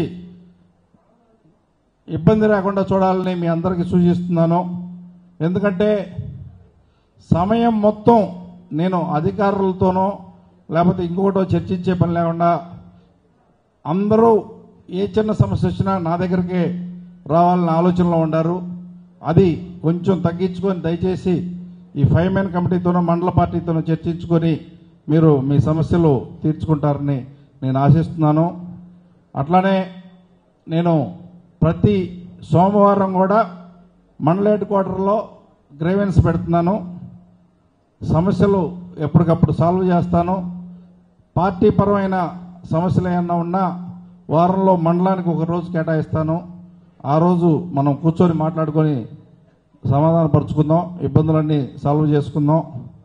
[SPEAKER 1] ఇబ్బంది లేకుండా చూడాలని మీ అందరికీ సూచిస్తున్నాను ఎందుకంటే సమయం మొత్తం నేను అధికారులతోనో లేకపోతే ఇంకొకటో చర్చించే పని లేకుండా అందరూ ఏ చిన్న సమస్య వచ్చినా నా దగ్గరికి రావాలని ఆలోచనలో ఉండారు అది కొంచెం తగ్గించుకొని దయచేసి ఈ ఫైవ్ మెన్ కమిటీతోనో మండల పార్టీతోనో చర్చించుకొని మీరు మీ సమస్యలు తీర్చుకుంటారని నేను ఆశిస్తున్నాను అట్లానే నేను ప్రతి సోమవారం కూడా మండల హెడ్ క్వార్టర్లో గ్రేవెన్స్ పెడుతున్నాను సమస్యలు ఎప్పటికప్పుడు సాల్వ్ చేస్తాను పార్టీ పరమైన సమస్యలు ఏమన్నా ఉన్నా వారంలో మండలానికి ఒక రోజు కేటాయిస్తాను ఆ రోజు మనం కూర్చొని మాట్లాడుకొని సమాధానపరుచుకుందాం ఇబ్బందులన్నీ సాల్వ్ చేసుకుందాం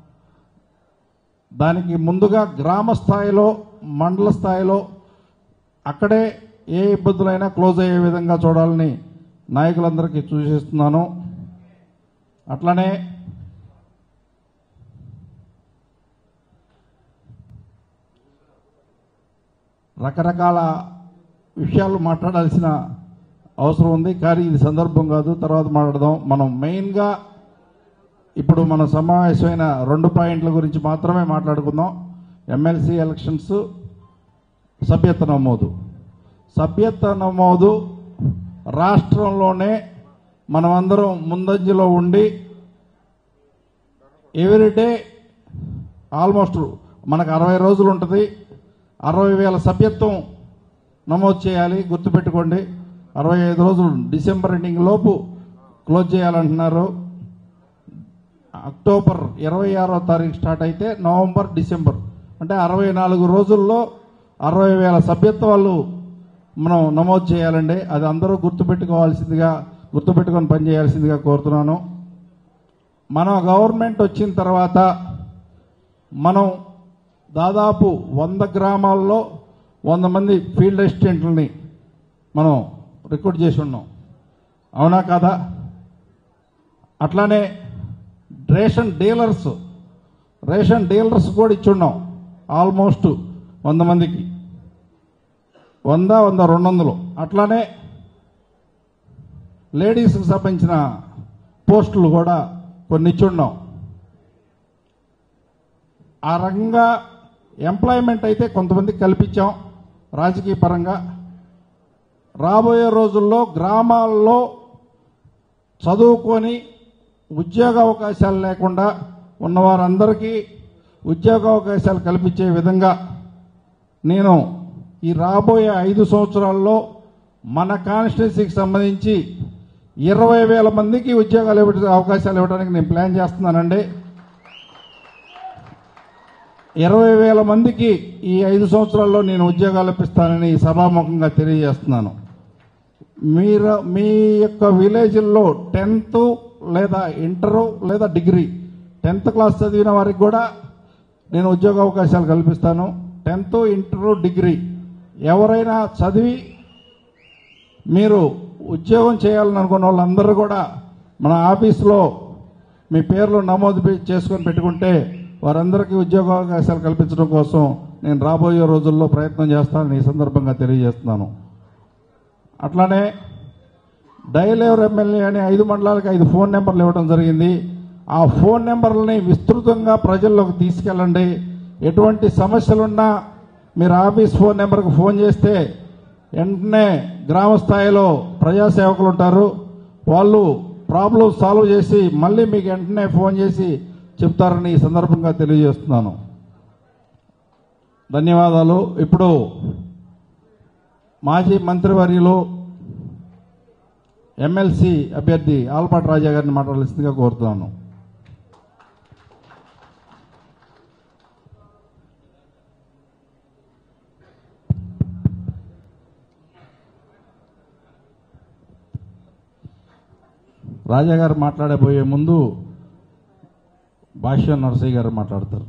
[SPEAKER 1] దానికి ముందుగా గ్రామ స్థాయిలో మండల స్థాయిలో అక్కడే ఏ ఇబ్బందులైనా క్లోజ్ అయ్యే విధంగా చూడాలని నాయకులందరికీ సూచిస్తున్నాను అట్లనే రకరకాల విషయాలు మాట్లాడాల్సిన అవసరం ఉంది కానీ ఇది సందర్భం కాదు తర్వాత మాట్లాడదాం మనం మెయిన్గా ఇప్పుడు మన సమావేశమైన రెండు పాయింట్ల గురించి మాత్రమే మాట్లాడుకుందాం ఎమ్మెల్సీ ఎలక్షన్స్ సభ్యత్వ నమోదు సభ్యత్వ నమోదు రాష్ట్రంలోనే మనమందరం ముందంజలో ఉండి ఎవ్రీడే ఆల్మోస్ట్ మనకు అరవై రోజులు ఉంటుంది అరవై వేల సభ్యత్వం నమోదు చేయాలి గుర్తుపెట్టుకోండి అరవై ఐదు రోజులు డిసెంబర్ ఎండింగ్ లోపు క్లోజ్ చేయాలంటున్నారు అక్టోబర్ ఇరవై ఆరో తారీఖు స్టార్ట్ అయితే నవంబర్ డిసెంబర్ అంటే అరవై నాలుగు రోజుల్లో అరవై వేల సభ్యత్వాలు మనం నమోదు చేయాలండి అది అందరూ గుర్తుపెట్టుకోవాల్సిందిగా గుర్తుపెట్టుకొని పనిచేయాల్సిందిగా కోరుతున్నాను మన గవర్నమెంట్ వచ్చిన తర్వాత మనం దాదాపు వంద గ్రామాల్లో వంద మంది ఫీల్డ్ అసిస్టెంట్లని మనం రిక్రూట్ చేసి ఉన్నాం అవునా కాదా అట్లానే రేషన్ డీలర్స్ రేషన్ డీలర్స్ కూడా ఇచ్చున్నాం ఆల్మోస్ట్ వంద మందికి వంద వంద రెండు వందలు అట్లానే లేడీస్కి సంబంధించిన పోస్టులు కూడా కొన్ని ఇచ్చున్నాం ఆ రకంగా ఎంప్లాయ్మెంట్ అయితే కొంతమందికి కల్పించాం రాజకీయ పరంగా రాబోయే రోజుల్లో గ్రామాల్లో చదువుకొని ఉద్యోగ అవకాశాలు లేకుండా ఉన్నవారందరికీ ఉద్యోగ అవకాశాలు కల్పించే విధంగా నేను ఈ రాబోయే ఐదు సంవత్సరాల్లో మన కాన్స్టిట్యున్సీకి సంబంధించి ఇరవై వేల మందికి ఉద్యోగాలు ఇవ్వ అవకాశాలు ఇవ్వడానికి నేను ప్లాన్ చేస్తున్నానండి ఇరవై వేల మందికి ఈ ఐదు సంవత్సరాల్లో నేను ఉద్యోగాలు ఇప్పిస్తానని ఈ సభాముఖంగా తెలియజేస్తున్నాను మీరు మీ యొక్క విలేజ్లో టెన్త్ లేదా ఇంటరు లేదా డిగ్రీ టెన్త్ క్లాస్ చదివిన వారికి కూడా నేను ఉద్యోగ అవకాశాలు కల్పిస్తాను టెన్త్ ఇంటరు డిగ్రీ ఎవరైనా చదివి మీరు ఉద్యోగం చేయాలని అనుకున్న వాళ్ళందరూ కూడా మన ఆఫీస్లో మీ పేర్లు నమోదు పె- చేసుకొని పెట్టుకుంటే వారందరికీ ఉద్యోగ అవకాశాలు కల్పించడం కోసం నేను రాబోయే రోజుల్లో ప్రయత్నం చేస్తానని ఈ సందర్భంగా తెలియజేస్తున్నాను అట్లానే డైలేవర్ ఎమ్మెల్యే అని ఐదు మండలాలకు ఐదు ఫోన్ నెంబర్లు ఇవ్వడం జరిగింది ఆ ఫోన్ నెంబర్లని విస్తృతంగా ప్రజల్లోకి తీసుకెళ్ళండి ఎటువంటి సమస్యలున్నా మీరు ఆఫీస్ ఫోన్ నెంబర్కి ఫోన్ చేస్తే వెంటనే గ్రామ స్థాయిలో ప్రజాసేవకులు ఉంటారు వాళ్ళు ప్రాబ్లం సాల్వ్ చేసి మళ్ళీ మీకు వెంటనే ఫోన్ చేసి చెప్తారని ఈ సందర్భంగా తెలియజేస్తున్నాను ధన్యవాదాలు ఇప్పుడు మాజీ మంత్రివర్యులు ఎమ్మెల్సీ అభ్యర్థి ఆల్పాటి రాజా గారిని మాట్లాడాల్సిందిగా కోరుతున్నాను రాజా గారు మాట్లాడబోయే ముందు భాష్యం నరసయ్య గారు మాట్లాడతారు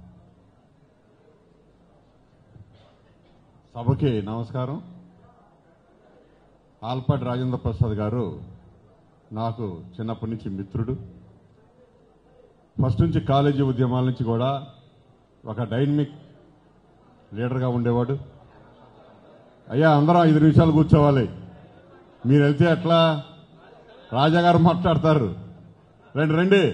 [SPEAKER 12] సభకి నమస్కారం ఆల్పాటి రాజేంద్ర ప్రసాద్ గారు నాకు చిన్నప్పటి నుంచి మిత్రుడు ఫస్ట్ నుంచి కాలేజీ ఉద్యమాల నుంచి కూడా ఒక డైనమిక్ లీడర్గా ఉండేవాడు అయ్యా అందరం ఐదు నిమిషాలు కూర్చోవాలి మీరు వెళ్తే ఎట్లా రాజాగారు మాట్లాడతారు రండి రండి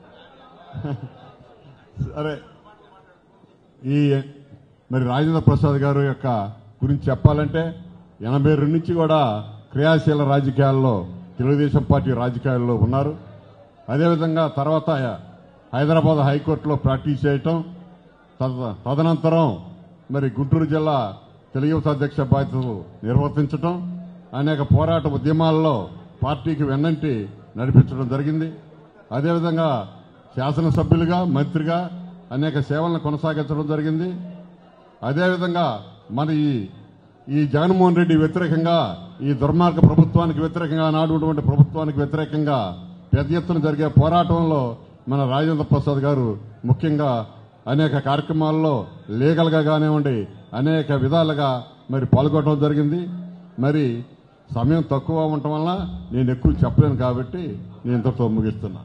[SPEAKER 12] సరే ఈ మరి రాజేంద్ర ప్రసాద్ గారు యొక్క గురించి చెప్పాలంటే ఎనభై రెండు నుంచి కూడా క్రియాశీల రాజకీయాల్లో తెలుగుదేశం పార్టీ రాజకీయాల్లో ఉన్నారు అదేవిధంగా తర్వాత హైదరాబాద్ హైకోర్టులో ప్రాక్టీస్ చేయటం తద- తదనంతరం మరి గుంటూరు జిల్లా తెలుగు యువత అధ్యక్ష బాధ్యతలు నిర్వర్తించటం అనేక పోరాట ఉద్యమాల్లో పార్టీకి వెన్నంటి నడిపించడం జరిగింది అదేవిధంగా శాసనసభ్యులుగా మంత్రిగా అనేక సేవలను కొనసాగించడం జరిగింది అదేవిధంగా మన ఈ ఈ జగన్మోహన్ రెడ్డి వ్యతిరేకంగా ఈ దుర్మార్గ ప్రభుత్వానికి వ్యతిరేకంగా నాడున్నటువంటి ప్రభుత్వానికి వ్యతిరేకంగా పెద్ద ఎత్తున జరిగే పోరాటంలో మన రాజేంద్ర ప్రసాద్ గారు ముఖ్యంగా అనేక కార్యక్రమాల్లో లీగల్గా కానివ్వండి అనేక విధాలుగా మరి పాల్గొనడం జరిగింది మరి సమయం తక్కువ ఉండటం వల్ల నేను ఎక్కువ చెప్పలేను కాబట్టి నేను ఇంతతో ముగిస్తున్నా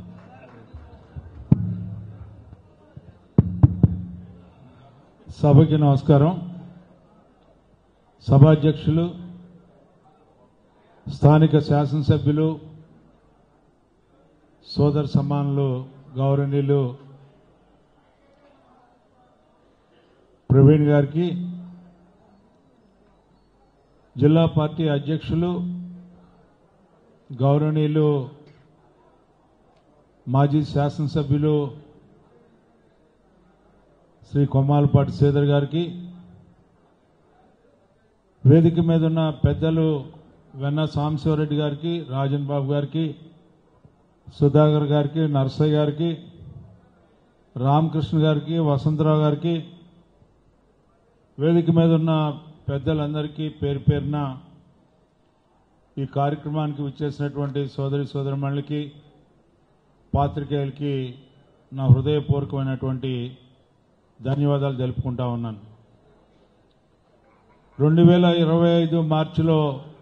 [SPEAKER 7] సభకి నమస్కారం సభాధ్యక్షులు స్థానిక శాసనసభ్యులు సోదర సమానులు గౌరవనీయులు ప్రవీణ్ గారికి జిల్లా పార్టీ అధ్యక్షులు గౌరవనీయులు మాజీ శాసనసభ్యులు శ్రీ కొమ్మాలపాటి శ్రీధర్ గారికి వేదిక మీద ఉన్న పెద్దలు వెన్న సాంబశివరెడ్డి గారికి రాజన్ బాబు గారికి సుధాకర్ గారికి నర్సయ్య గారికి రామకృష్ణ గారికి వసంతరావు గారికి వేదిక మీద ఉన్న పెద్దలందరికీ పేరు పేరున ఈ కార్యక్రమానికి విచ్చేసినటువంటి సోదరి సోదరిమణులకి పాత్రికేయులకి నా హృదయపూర్వకమైనటువంటి ధన్యవాదాలు తెలుపుకుంటా ఉన్నాను రెండు వేల ఇరవై ఐదు మార్చిలో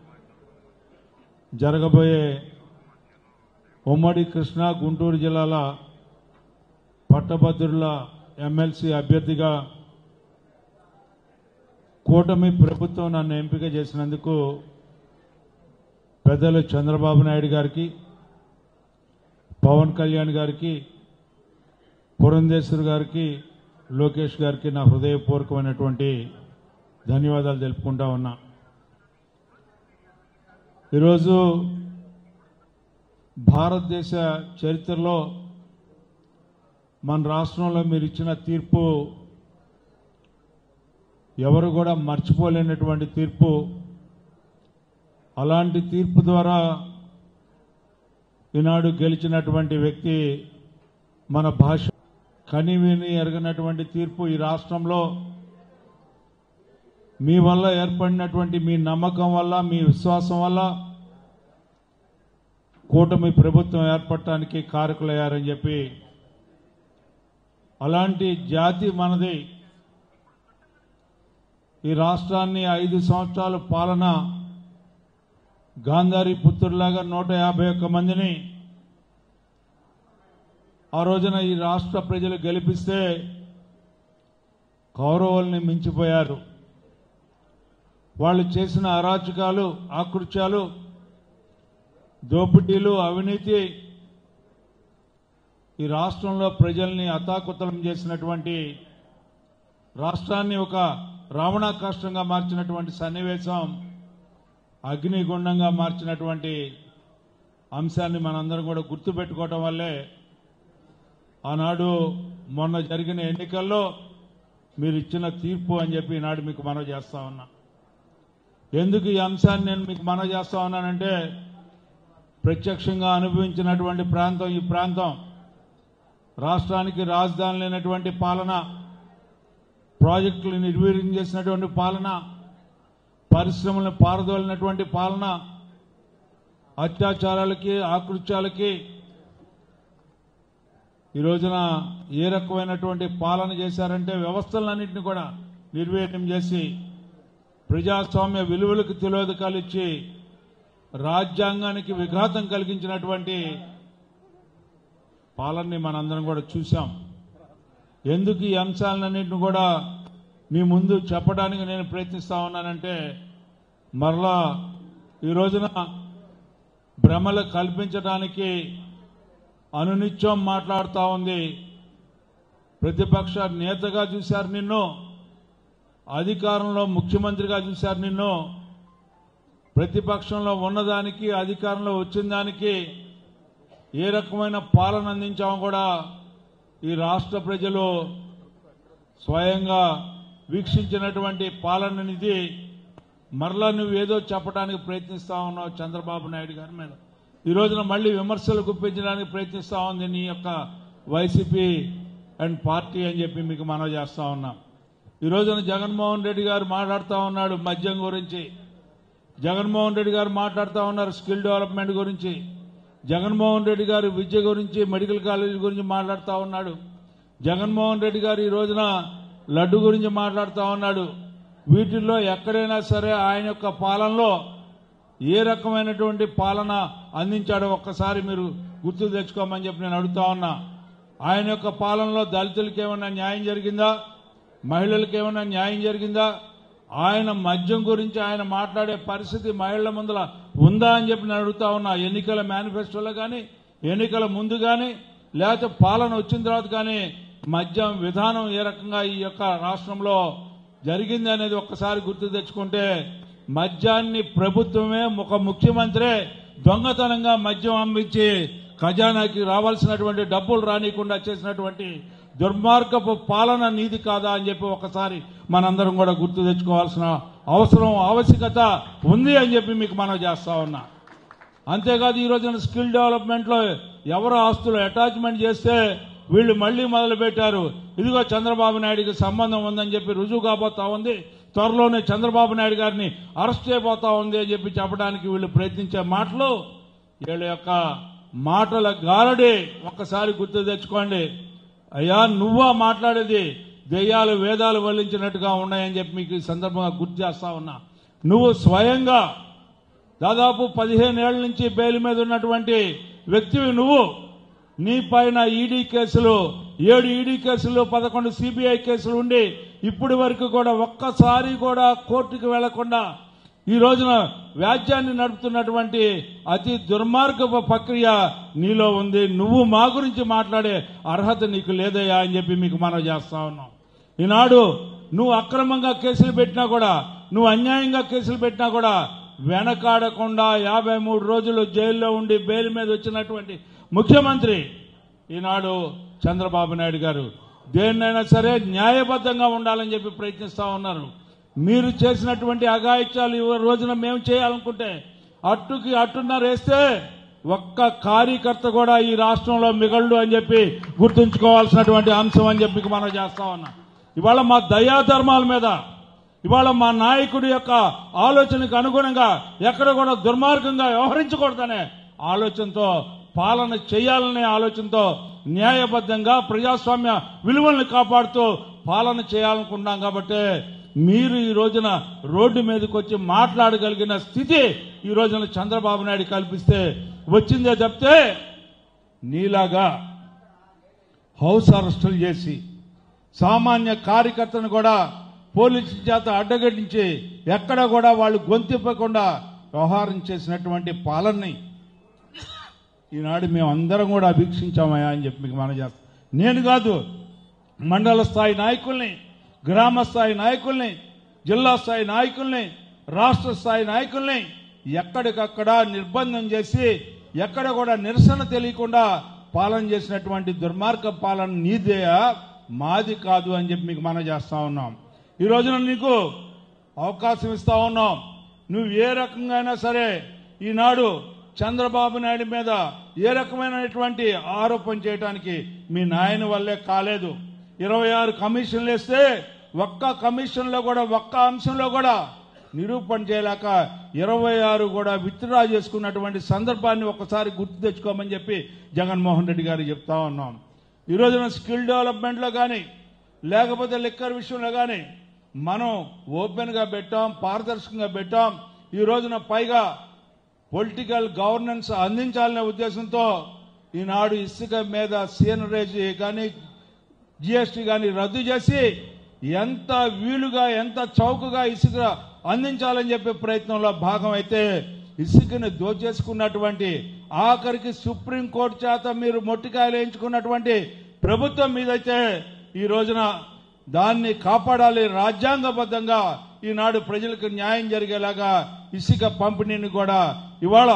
[SPEAKER 7] జరగబోయే ఉమ్మడి కృష్ణా గుంటూరు జిల్లాల పట్టభద్రుల ఎమ్మెల్సీ అభ్యర్థిగా కూటమి ప్రభుత్వం నన్ను ఎంపిక చేసినందుకు పెద్దలు చంద్రబాబు నాయుడు గారికి పవన్ కళ్యాణ్ గారికి పురంధేశ్వర్ గారికి లోకేష్ గారికి నా హృదయపూర్వకమైనటువంటి ధన్యవాదాలు తెలుపుకుంటా ఉన్నా ఈరోజు భారతదేశ చరిత్రలో మన రాష్ట్రంలో మీరు ఇచ్చిన తీర్పు ఎవరు కూడా మర్చిపోలేనటువంటి తీర్పు అలాంటి తీర్పు ద్వారా ఈనాడు గెలిచినటువంటి వ్యక్తి మన భాష కనివిని ఎరగనటువంటి తీర్పు ఈ రాష్ట్రంలో మీ వల్ల ఏర్పడినటువంటి మీ నమ్మకం వల్ల మీ విశ్వాసం వల్ల కూటమి ప్రభుత్వం ఏర్పడటానికి కారకులయ్యారని చెప్పి అలాంటి జాతి మనది ఈ రాష్ట్రాన్ని ఐదు సంవత్సరాల పాలన గాంధారి పుత్రులాగా నూట యాభై ఒక్క మందిని ఆ రోజున ఈ రాష్ట్ర ప్రజలు గెలిపిస్తే కౌరవుల్ని మించిపోయారు వాళ్ళు చేసిన అరాచకాలు ఆకృత్యాలు దోపిడీలు అవినీతి ఈ రాష్ట్రంలో ప్రజల్ని అతాకుతలం చేసినటువంటి రాష్ట్రాన్ని ఒక రావణాకాష్టంగా మార్చినటువంటి సన్నివేశం అగ్నిగుండంగా మార్చినటువంటి అంశాన్ని మనందరం కూడా గుర్తుపెట్టుకోవటం వల్లే ఆనాడు మొన్న జరిగిన ఎన్నికల్లో మీరు ఇచ్చిన తీర్పు అని చెప్పి ఈనాడు మీకు మనవి చేస్తా ఉన్నా ఎందుకు ఈ అంశాన్ని నేను మీకు మనవి చేస్తా ఉన్నానంటే ప్రత్యక్షంగా అనుభవించినటువంటి ప్రాంతం ఈ ప్రాంతం రాష్ట్రానికి రాజధాని లేనటువంటి పాలన ప్రాజెక్టులు నిర్వీర్యం చేసినటువంటి పాలన పరిశ్రమలను పారదోలినటువంటి పాలన అత్యాచారాలకి ఆకృత్యాలకి ఈ రోజున ఏ రకమైనటువంటి పాలన చేశారంటే వ్యవస్థలన్నింటినీ కూడా నిర్వీర్యం చేసి ప్రజాస్వామ్య విలువలకు తిలోదకాలు ఇచ్చి రాజ్యాంగానికి విఘాతం కలిగించినటువంటి పాలనని మనందరం కూడా చూశాం ఎందుకు ఈ అంశాలన్నింటిని కూడా మీ ముందు చెప్పడానికి నేను ప్రయత్నిస్తా ఉన్నానంటే మరలా ఈ రోజున భ్రమలు కల్పించడానికి అనునిత్యం మాట్లాడుతూ ఉంది ప్రతిపక్ష నేతగా చూశారు నిన్ను అధికారంలో ముఖ్యమంత్రిగా చూశారు నిన్ను ప్రతిపక్షంలో ఉన్నదానికి అధికారంలో వచ్చిన దానికి ఏ రకమైన పాలన అందించామో కూడా ఈ రాష్ట్ర ప్రజలు స్వయంగా వీక్షించినటువంటి పాలననిది మరలా నువ్వు ఏదో చెప్పడానికి ప్రయత్నిస్తా ఉన్నావు చంద్రబాబు నాయుడు గారి మీద ఈ రోజున మళ్ళీ విమర్శలు గుప్పించడానికి ప్రయత్నిస్తా ఉంది నీ యొక్క వైసీపీ అండ్ పార్టీ అని చెప్పి మీకు మనవి చేస్తా ఉన్నాం ఈ రోజున జగన్మోహన్ రెడ్డి గారు మాట్లాడుతూ ఉన్నాడు మద్యం గురించి జగన్మోహన్ రెడ్డి గారు మాట్లాడుతూ ఉన్నారు స్కిల్ డెవలప్మెంట్ గురించి జగన్మోహన్ రెడ్డి గారు విద్య గురించి మెడికల్ కాలేజీ గురించి మాట్లాడుతూ ఉన్నాడు జగన్మోహన్ రెడ్డి గారు ఈ రోజున లడ్డు గురించి మాట్లాడుతూ ఉన్నాడు వీటిల్లో ఎక్కడైనా సరే ఆయన యొక్క పాలనలో ఏ రకమైనటువంటి పాలన అందించాడో ఒక్కసారి మీరు గుర్తు తెచ్చుకోమని చెప్పి నేను అడుగుతా ఉన్నా ఆయన యొక్క పాలనలో దళితులకి ఏమైనా న్యాయం జరిగిందా మహిళలకు ఏమైనా న్యాయం జరిగిందా ఆయన మద్యం గురించి ఆయన మాట్లాడే పరిస్థితి మహిళల ముందల ఉందా అని చెప్పి నేను అడుగుతా ఉన్నా ఎన్నికల మేనిఫెస్టోలో కానీ ఎన్నికల ముందు కానీ లేకపోతే పాలన వచ్చిన తర్వాత కానీ మద్యం విధానం ఏ రకంగా ఈ యొక్క రాష్ట్రంలో జరిగింది అనేది ఒక్కసారి గుర్తు తెచ్చుకుంటే మద్యాన్ని ప్రభుత్వమే ఒక ముఖ్యమంత్రే దొంగతనంగా మద్యం అమ్మించి ఖజానాకి రావాల్సినటువంటి డబ్బులు రానికుండా చేసినటువంటి దుర్మార్గపు పాలన నీది కాదా అని చెప్పి ఒకసారి మనందరం కూడా గుర్తు తెచ్చుకోవాల్సిన అవసరం ఆవశ్యకత ఉంది అని చెప్పి మీకు మనం చేస్తా ఉన్నా అంతేకాదు ఈ రోజున స్కిల్ డెవలప్మెంట్ లో ఎవరు ఆస్తులు అటాచ్మెంట్ చేస్తే వీళ్ళు మళ్లీ మొదలు పెట్టారు ఇదిగో చంద్రబాబు నాయుడికి సంబంధం ఉందని చెప్పి రుజువు కాబోతా ఉంది త్వరలోనే చంద్రబాబు నాయుడు గారిని అరెస్ట్ చేయబోతా ఉంది అని చెప్పి చెప్పడానికి వీళ్ళు ప్రయత్నించే మాటలు వీళ్ళ యొక్క మాటల గారడి ఒక్కసారి గుర్తు తెచ్చుకోండి అయ్యా నువ్వా మాట్లాడేది దెయ్యాలు వేదాలు వల్లించినట్టుగా ఉన్నాయని చెప్పి మీకు ఈ సందర్భంగా గుర్తు చేస్తా ఉన్నా నువ్వు స్వయంగా దాదాపు పదిహేను ఏళ్ల నుంచి బెయిల్ మీద ఉన్నటువంటి వ్యక్తివి నువ్వు నీ పైన ఈడీ కేసులు ఏడు ఈడీ కేసులు పదకొండు సిబిఐ కేసులు ఉండి ఇప్పటి వరకు కూడా ఒక్కసారి కూడా కోర్టుకు వెళ్లకుండా ఈ రోజున వ్యాజ్యాన్ని నడుపుతున్నటువంటి అతి దుర్మార్గపు ప్రక్రియ నీలో ఉంది నువ్వు మా గురించి మాట్లాడే అర్హత నీకు లేదయ్యా అని చెప్పి మీకు మనం చేస్తా ఉన్నాం ఈనాడు నువ్వు అక్రమంగా కేసులు పెట్టినా కూడా నువ్వు అన్యాయంగా కేసులు పెట్టినా కూడా వెనకాడకుండా యాభై మూడు రోజులు జైల్లో ఉండి బెయిల్ మీద వచ్చినటువంటి ముఖ్యమంత్రి ఈనాడు చంద్రబాబు నాయుడు గారు దేన్నైనా సరే న్యాయబద్ధంగా ఉండాలని చెప్పి ప్రయత్నిస్తా ఉన్నారు మీరు చేసినటువంటి అఘాయిత్యాలు ఈ రోజున మేము చేయాలనుకుంటే అట్టుకి అట్టున్నర వేస్తే ఒక్క కార్యకర్త కూడా ఈ రాష్ట్రంలో మిగలడు అని చెప్పి గుర్తుంచుకోవాల్సినటువంటి అంశం అని చెప్పి మనం చేస్తా ఉన్నాం ఇవాళ మా దయా ధర్మాల మీద ఇవాళ మా నాయకుడి యొక్క ఆలోచనకు అనుగుణంగా ఎక్కడ కూడా దుర్మార్గంగా వ్యవహరించకూడదనే ఆలోచనతో పాలన చేయాలనే ఆలోచనతో న్యాయబద్ధంగా ప్రజాస్వామ్య విలువలను కాపాడుతూ పాలన చేయాలనుకున్నాం కాబట్టి మీరు ఈ రోజున రోడ్డు మీదకి వచ్చి మాట్లాడగలిగిన స్థితి ఈ రోజున చంద్రబాబు నాయుడు కల్పిస్తే వచ్చిందే చెప్తే నీలాగా హౌస్ అరెస్టులు చేసి సామాన్య కార్యకర్తను కూడా పోలీసు చేత అడ్డగట్టించి ఎక్కడ కూడా వాళ్ళు గొంతిప్పకుండా వ్యవహారం చేసినటువంటి పాలనని ఈనాడు మేము అందరం కూడా వీక్షించామయ్యా అని చెప్పి మీకు మనం చేస్తాం నేను కాదు మండల స్థాయి నాయకుల్ని గ్రామ స్థాయి నాయకుల్ని జిల్లా స్థాయి నాయకుల్ని రాష్ట్ర స్థాయి నాయకుల్ని ఎక్కడికక్కడ నిర్బంధం చేసి ఎక్కడ కూడా నిరసన తెలియకుండా పాలన చేసినటువంటి దుర్మార్గ పాలన నీదేయా మాది కాదు అని చెప్పి మీకు మనం చేస్తా ఉన్నాం ఈ రోజున నీకు అవకాశం ఇస్తా ఉన్నాం నువ్వు ఏ రకంగా అయినా సరే ఈనాడు చంద్రబాబు నాయుడు మీద ఏ రకమైనటువంటి ఆరోపణ చేయడానికి మీ నాయన వల్లే కాలేదు ఇరవై ఆరు కమిషన్లు వేస్తే ఒక్క కమిషన్లో కూడా ఒక్క అంశంలో కూడా నిరూపణ చేయలేక ఇరవై ఆరు కూడా విత్డ్రా చేసుకున్నటువంటి సందర్భాన్ని ఒకసారి గుర్తు తెచ్చుకోమని చెప్పి జగన్మోహన్ రెడ్డి గారు చెప్తా ఉన్నాం ఈ రోజున స్కిల్ డెవలప్మెంట్లో కానీ లేకపోతే లిక్కర్ విషయంలో కానీ మనం ఓపెన్గా పెట్టాం పారదర్శకంగా పెట్టాం ఈ రోజున పైగా పొలిటికల్ గవర్నెన్స్ అందించాలనే ఉద్దేశంతో ఈనాడు ఇసుక మీద సీనరేజ్ కానీ జిఎస్టీ కానీ రద్దు చేసి ఎంత వీలుగా ఎంత చౌకగా ఇసుక అందించాలని చెప్పే ప్రయత్నంలో భాగం అయితే ఇసుకని దోచేసుకున్నటువంటి ఆఖరికి సుప్రీంకోర్టు చేత మీరు మొట్టికాయలు వేయించుకున్నటువంటి ప్రభుత్వం మీదైతే ఈ రోజున దాన్ని కాపాడాలి రాజ్యాంగబద్ధంగా ఈనాడు ప్రజలకు న్యాయం జరిగేలాగా ఇసుక పంపిణీని కూడా ఇవాళ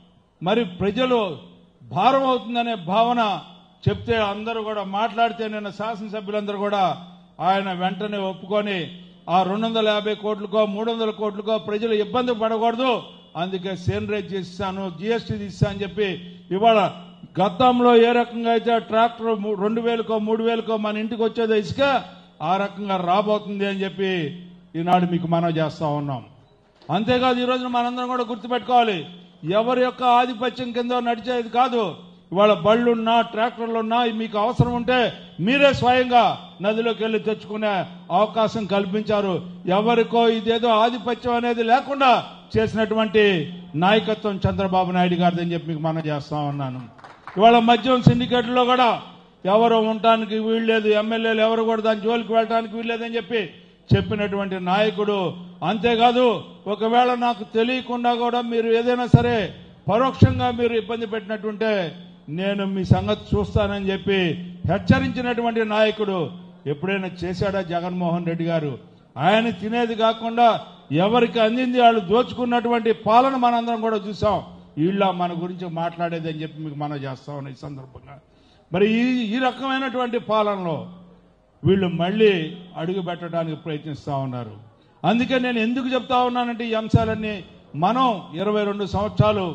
[SPEAKER 7] మరి ప్రజలు భారం అవుతుందనే భావన చెప్తే అందరూ కూడా మాట్లాడితే నిన్న శాసనసభ్యులందరూ కూడా ఆయన వెంటనే ఒప్పుకొని ఆ రెండు వందల యాభై కోట్లకో మూడు వందల కోట్లకో ప్రజలు ఇబ్బంది పడకూడదు అందుకే సేనరేజ్ చేస్తాను జిఎస్టీ తీస్తా అని చెప్పి ఇవాళ గతంలో ఏ రకంగా అయితే ట్రాక్టర్ ము- రెండు వేలకో మూడు వేలకో మన ఇంటికి వచ్చేది ఇసుక ఆ రకంగా రాబోతుంది అని చెప్పి ఈనాడు మీకు మనం చేస్తా ఉన్నాం అంతేకాదు ఈ రోజున మనందరం కూడా గుర్తుపెట్టుకోవాలి ఎవరి యొక్క ఆధిపత్యం కింద నడిచేది కాదు ఇవాళ బళ్ళున్నా ట్రాక్టర్లున్నా మీకు అవసరం ఉంటే మీరే స్వయంగా నదిలోకి వెళ్ళి తెచ్చుకునే అవకాశం కల్పించారు ఎవరికో ఇదేదో ఆధిపత్యం అనేది లేకుండా చేసినటువంటి నాయకత్వం చంద్రబాబు నాయుడు గారిదని చెప్పి మీకు మనం చేస్తా ఉన్నాను ఇవాళ మద్యం సిండికేట్లో కూడా ఎవరు ఉండటానికి వీల్లేదు ఎమ్మెల్యేలు ఎవరు కూడా దాని జోలికి వెళ్ళడానికి వీల్లేదని చెప్పి చెప్పినటువంటి నాయకుడు అంతేకాదు ఒకవేళ నాకు తెలియకుండా కూడా మీరు ఏదైనా సరే పరోక్షంగా మీరు ఇబ్బంది పెట్టినట్టుంటే నేను మీ సంగతి చూస్తానని చెప్పి హెచ్చరించినటువంటి నాయకుడు ఎప్పుడైనా చేశాడా జగన్మోహన్ రెడ్డి గారు ఆయన తినేది కాకుండా ఎవరికి అందింది వాళ్ళు దోచుకున్నటువంటి పాలన మనందరం కూడా చూసాం వీళ్ళ మన గురించి మాట్లాడేది అని చెప్పి మీకు మనం చేస్తా ఉన్నాం ఈ సందర్భంగా మరి ఈ ఈ రకమైనటువంటి పాలనలో వీళ్ళు మళ్ళీ అడుగు పెట్టడానికి ప్రయత్నిస్తా ఉన్నారు అందుకే నేను ఎందుకు చెప్తా ఉన్నానంటే ఈ అంశాలన్నీ మనం ఇరవై రెండు సంవత్సరాలు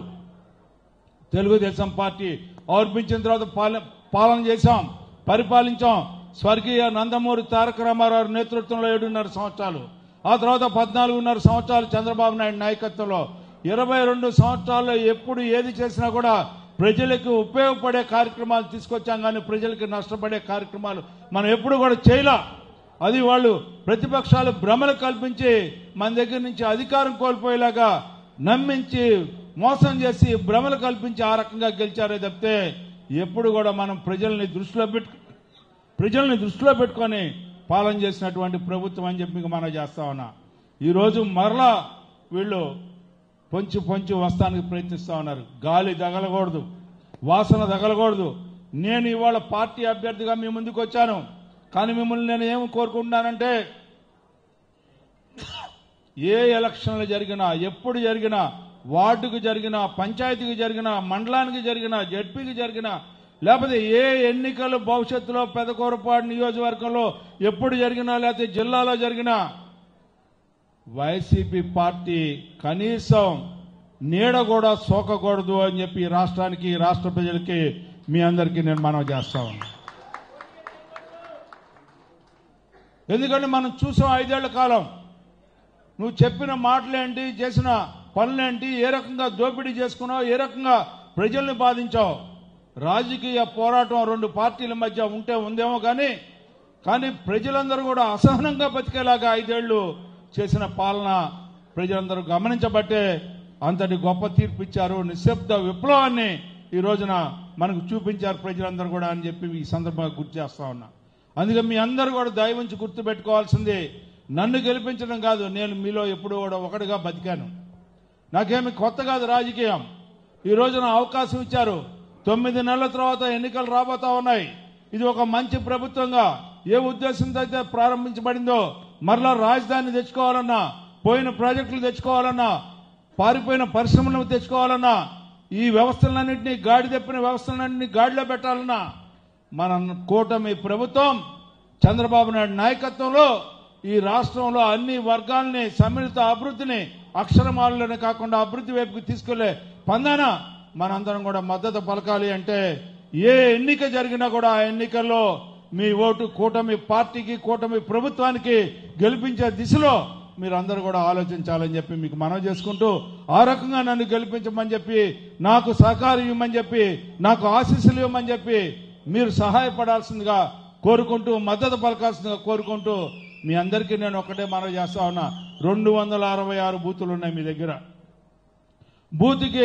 [SPEAKER 7] తెలుగుదేశం పార్టీ ఆర్పించిన తర్వాత పాల- పాలన చేశాం పరిపాలించాం స్వర్గీయ నందమూరి తారక రామారావు నేతృత్వంలో ఏడున్నర సంవత్సరాలు ఆ తర్వాత పద్నాలుగున్నర సంవత్సరాలు చంద్రబాబు నాయుడు నాయకత్వంలో ఇరవై రెండు సంవత్సరాల్లో ఎప్పుడు ఏది చేసినా కూడా ప్రజలకు ఉపయోగపడే కార్యక్రమాలు తీసుకొచ్చాం కానీ ప్రజలకు నష్టపడే కార్యక్రమాలు మనం ఎప్పుడు కూడా చేయలా అది వాళ్ళు ప్రతిపక్షాలు భ్రమలు కల్పించి మన దగ్గర నుంచి అధికారం కోల్పోయేలాగా నమ్మించి మోసం చేసి భ్రమలు కల్పించి ఆ రకంగా గెలిచారే తప్పితే ఎప్పుడు కూడా మనం ప్రజల్ని దృష్టిలో పెట్టు ప్రజల్ని దృష్టిలో పెట్టుకొని పాలన చేసినటువంటి ప్రభుత్వం అని చెప్పి మీకు మనం చేస్తా ఉన్నా ఈరోజు మరలా వీళ్ళు పొంచి పొంచి వస్తానికి ప్రయత్నిస్తా ఉన్నారు గాలి తగలకూడదు వాసన తగలకూడదు నేను ఇవాళ పార్టీ అభ్యర్థిగా మీ ముందుకు వచ్చాను కానీ మిమ్మల్ని నేను ఏం కోరుకుంటున్నానంటే ఏ ఎలక్షన్లు జరిగినా ఎప్పుడు జరిగినా వార్డుకు జరిగినా పంచాయతీకి జరిగినా మండలానికి జరిగినా జడ్పీకి జరిగినా లేకపోతే ఏ ఎన్నికలు భవిష్యత్తులో పెదకూరపాడు నియోజకవర్గంలో ఎప్పుడు జరిగినా లేకపోతే జిల్లాలో జరిగినా వైసీపీ పార్టీ కనీసం నీడ కూడా సోకకూడదు అని చెప్పి ఈ రాష్ట్రానికి ఈ రాష్ట్ర ప్రజలకి మీ అందరికీ నేను మనవి చేస్తా ఉన్నా ఎందుకంటే మనం చూసాం ఐదేళ్ల కాలం నువ్వు చెప్పిన మాటలేంటి చేసిన పనులేంటి ఏ రకంగా దోపిడీ చేసుకున్నావు ఏ రకంగా ప్రజల్ని బాధించావు రాజకీయ పోరాటం రెండు పార్టీల మధ్య ఉంటే ఉందేమో కానీ కానీ ప్రజలందరూ కూడా అసహనంగా బతికేలాగా ఐదేళ్లు చేసిన పాలన ప్రజలందరూ గమనించబట్టే అంతటి గొప్ప తీర్పు ఇచ్చారు నిశ్శబ్ద విప్లవాన్ని ఈ రోజున మనకు చూపించారు ప్రజలందరూ కూడా అని చెప్పి ఈ సందర్భంగా గుర్తు చేస్తా ఉన్నా అందుకే మీ అందరూ కూడా దయవంచి గుర్తు పెట్టుకోవాల్సింది నన్ను గెలిపించడం కాదు నేను మీలో ఎప్పుడూ కూడా ఒకటిగా బతికాను నాకేమి కొత్త కాదు రాజకీయం ఈ రోజున అవకాశం ఇచ్చారు తొమ్మిది నెలల తర్వాత ఎన్నికలు రాబోతా ఉన్నాయి ఇది ఒక మంచి ప్రభుత్వంగా ఏ ఉద్దేశంతో అయితే ప్రారంభించబడిందో మరలా రాజధాని తెచ్చుకోవాలన్నా పోయిన ప్రాజెక్టులు తెచ్చుకోవాలన్నా పారిపోయిన పరిశ్రమలను తెచ్చుకోవాలన్నా ఈ వ్యవస్థలన్నింటినీ గాడి తెప్పిన వ్యవస్థలన్నింటినీ గాడిలో పెట్టాలన్నా మన కూటమి ప్రభుత్వం చంద్రబాబు నాయుడు నాయకత్వంలో ఈ రాష్ట్రంలో అన్ని వర్గాల్ని సమ్మిళిత అభివృద్ధిని అక్షరమాలలోనే కాకుండా అభివృద్ధి వైపుకి తీసుకెళ్లే పందాన మనందరం కూడా మద్దతు పలకాలి అంటే ఏ ఎన్నిక జరిగినా కూడా ఆ ఎన్నికల్లో మీ ఓటు కూటమి పార్టీకి కూటమి ప్రభుత్వానికి గెలిపించే దిశలో
[SPEAKER 1] మీరందరూ కూడా ఆలోచించాలని చెప్పి మీకు మనవి చేసుకుంటూ ఆ రకంగా నన్ను గెలిపించమని చెప్పి నాకు సహకారం ఇవ్వమని చెప్పి నాకు ఆశీస్సులు ఇవ్వమని చెప్పి మీరు సహాయపడాల్సిందిగా కోరుకుంటూ మద్దతు పలకాల్సిందిగా కోరుకుంటూ మీ అందరికీ నేను ఒకటే మనవి చేస్తా ఉన్నా రెండు వందల అరవై ఆరు బూతులు ఉన్నాయి మీ దగ్గర బూత్కి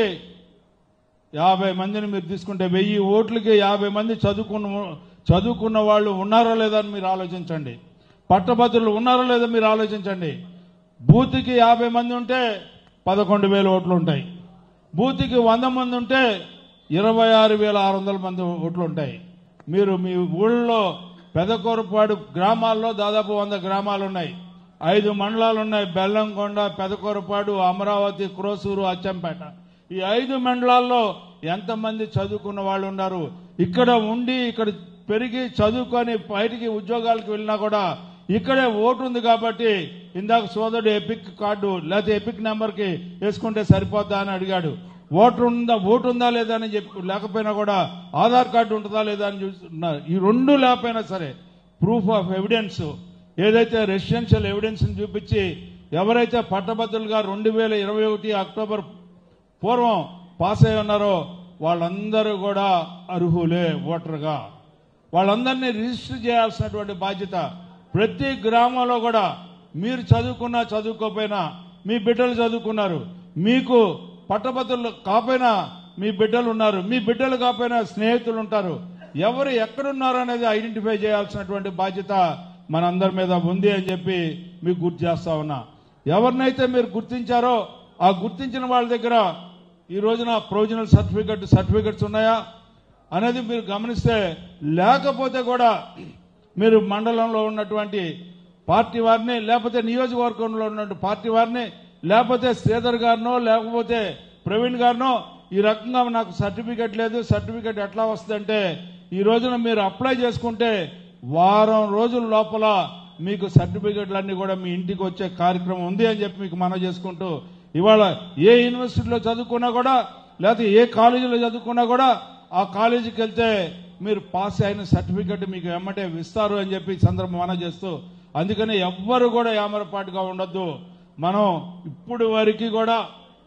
[SPEAKER 1] యాభై మందిని మీరు తీసుకుంటే వెయ్యి ఓట్లకి యాభై మంది చదువుకున్న చదువుకున్న వాళ్ళు ఉన్నారో లేదో అని మీరు ఆలోచించండి పట్టభద్రులు ఉన్నారో లేదో మీరు ఆలోచించండి బూత్కి యాభై మంది ఉంటే పదకొండు వేల ఓట్లు ఉంటాయి బూత్కి వంద మంది ఉంటే ఇరవై ఆరు వేల ఆరు వందల మంది ఓట్లు ఉంటాయి మీరు మీ ఊళ్ళో పెదకూరపాడు గ్రామాల్లో దాదాపు వంద గ్రామాలు ఉన్నాయి ఐదు మండలాలు ఉన్నాయి బెల్లంకొండ పెదకూరపాడు అమరావతి క్రోసూరు అచ్చంపేట ఈ ఐదు మండలాల్లో ఎంతమంది చదువుకున్న వాళ్ళు ఉన్నారు ఇక్కడ ఉండి ఇక్కడ పెరిగి చదువుకొని బయటికి ఉద్యోగాలకు వెళ్ళినా కూడా ఇక్కడే ఓటు ఉంది కాబట్టి ఇందాక సోదరుడు ఎపిక్ కార్డు లేకపోతే ఎపిక్ నెంబర్ కి వేసుకుంటే సరిపోద్దా అని అడిగాడు ఓటర్ ఉందా ఓటు ఉందా లేదా అని చెప్పి లేకపోయినా కూడా ఆధార్ కార్డు ఉంటుందా లేదా అని చూస్తున్నారు ఈ రెండు లేకపోయినా సరే ప్రూఫ్ ఆఫ్ ఎవిడెన్స్ ఏదైతే రెసిడెన్షియల్ ఎవిడెన్స్ చూపించి ఎవరైతే పట్టభద్రులుగా రెండు వేల ఇరవై ఒకటి అక్టోబర్ పూర్వం పాస్ అయి ఉన్నారో వాళ్ళందరూ కూడా అర్హులే ఓటర్గా వాళ్ళందరినీ రిజిస్టర్ చేయాల్సినటువంటి బాధ్యత ప్రతి గ్రామంలో కూడా మీరు చదువుకున్నా చదువుకోపోయినా మీ బిడ్డలు చదువుకున్నారు మీకు పట్టభద్రులు కాపోయినా మీ బిడ్డలు ఉన్నారు మీ బిడ్డలు కాపోయినా స్నేహితులు ఉంటారు ఎవరు ఎక్కడున్నారు అనేది ఐడెంటిఫై చేయాల్సినటువంటి బాధ్యత మనందరి మీద ఉంది అని చెప్పి మీకు గుర్తు చేస్తా ఉన్నా ఎవరినైతే మీరు గుర్తించారో ఆ గుర్తించిన వాళ్ళ దగ్గర ఈ రోజున ప్రొవిజనల్ సర్టిఫికెట్ సర్టిఫికెట్స్ ఉన్నాయా అనేది మీరు గమనిస్తే లేకపోతే కూడా మీరు మండలంలో ఉన్నటువంటి పార్టీ వారిని లేకపోతే నియోజకవర్గంలో ఉన్నటువంటి పార్టీ వారిని లేకపోతే శ్రీధర్ గారినో లేకపోతే ప్రవీణ్ గారినో ఈ రకంగా నాకు సర్టిఫికెట్ లేదు సర్టిఫికెట్ ఎట్లా వస్తుందంటే ఈ రోజున మీరు అప్లై చేసుకుంటే వారం రోజుల లోపల మీకు సర్టిఫికెట్లన్నీ కూడా మీ ఇంటికి వచ్చే కార్యక్రమం ఉంది అని చెప్పి మీకు మనవి చేసుకుంటూ ఇవాళ ఏ యూనివర్సిటీలో చదువుకున్నా కూడా లేకపోతే ఏ కాలేజీలో చదువుకున్నా కూడా ఆ కాలేజీకి వెళ్తే మీరు పాస్ అయిన సర్టిఫికెట్ మీకు ఎమ్మటే ఇస్తారు అని చెప్పి ఈ సందర్భం మనం చేస్తూ అందుకని ఎవ్వరు కూడా యామరపాటుగా ఉండొద్దు మనం ఇప్పుడు వరకు కూడా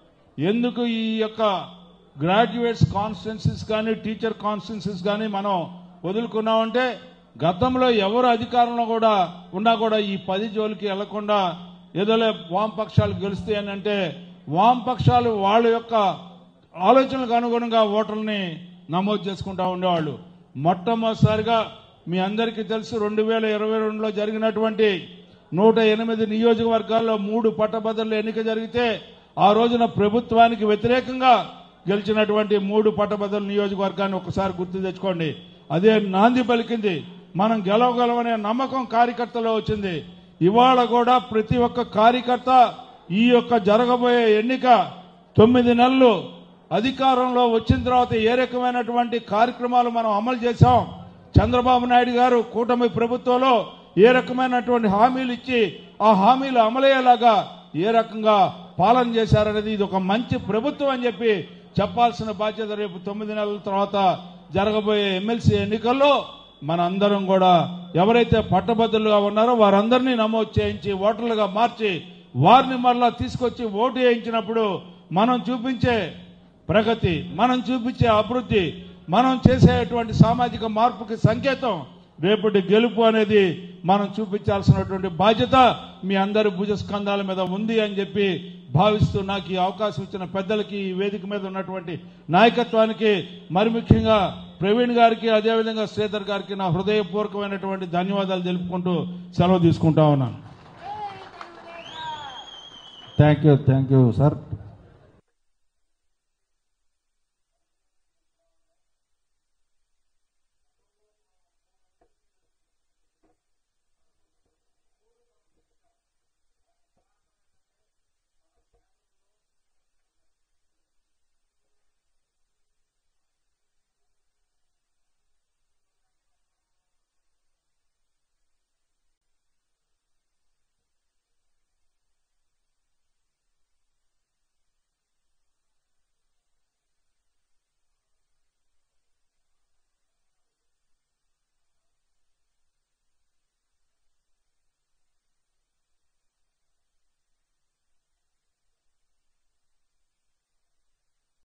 [SPEAKER 1] ఎందుకు ఈ యొక్క గ్రాడ్యుయేట్స్ కాన్స్టిట్యున్సీస్ కానీ టీచర్ కాన్స్టిట్యున్సీస్ కానీ మనం వదులుకున్నామంటే గతంలో ఎవరు అధికారంలో కూడా ఉన్నా కూడా ఈ పది జోలికి వెళ్లకుండా ఏదోలే వామపక్షాలు గెలుస్తాయని అంటే వామపక్షాలు వాళ్ళ యొక్క ఆలోచనలకు అనుగుణంగా ఓటర్లని నమోదు చేసుకుంటా ఉండేవాళ్ళు మొట్టమొదటిసారిగా మీ అందరికీ తెలుసు రెండు వేల ఇరవై రెండులో జరిగినటువంటి నూట ఎనిమిది నియోజకవర్గాల్లో మూడు పట్టభద్రుల ఎన్నిక జరిగితే ఆ రోజున ప్రభుత్వానికి వ్యతిరేకంగా గెలిచినటువంటి మూడు పట్టభద్రుల నియోజకవర్గాన్ని ఒకసారి గుర్తు తెచ్చుకోండి అదే నాంది పలికింది మనం గెలవగలమనే నమ్మకం కార్యకర్తలో వచ్చింది ఇవాళ కూడా ప్రతి ఒక్క కార్యకర్త ఈ యొక్క జరగబోయే ఎన్నిక తొమ్మిది నెలలు అధికారంలో వచ్చిన తర్వాత ఏ రకమైనటువంటి కార్యక్రమాలు మనం అమలు చేశాం చంద్రబాబు నాయుడు గారు కూటమి ప్రభుత్వంలో ఏ రకమైనటువంటి హామీలు ఇచ్చి ఆ హామీలు అమలయ్యేలాగా ఏ రకంగా పాలన చేశారనేది ఇది ఒక మంచి ప్రభుత్వం అని చెప్పి చెప్పాల్సిన బాధ్యత రేపు తొమ్మిది నెలల తర్వాత జరగబోయే ఎమ్మెల్సీ ఎన్నికల్లో మనందరం కూడా ఎవరైతే పట్టభద్రులుగా ఉన్నారో వారందరినీ నమోదు చేయించి ఓటర్లుగా మార్చి వారిని మరలా తీసుకొచ్చి ఓటు వేయించినప్పుడు మనం చూపించే ప్రగతి మనం చూపించే అభివృద్ధి మనం చేసేటువంటి సామాజిక మార్పుకి సంకేతం రేపటి గెలుపు అనేది మనం చూపించాల్సినటువంటి బాధ్యత మీ అందరి భుజస్కంధాల మీద ఉంది అని చెప్పి భావిస్తూ నాకు ఈ అవకాశం ఇచ్చిన పెద్దలకి ఈ వేదిక మీద ఉన్నటువంటి నాయకత్వానికి మరి ముఖ్యంగా ప్రవీణ్ గారికి అదేవిధంగా శ్రీధర్ గారికి నా హృదయపూర్వకమైనటువంటి ధన్యవాదాలు తెలుపుకుంటూ సెలవు తీసుకుంటా ఉన్నాను
[SPEAKER 11] thank you thank you sir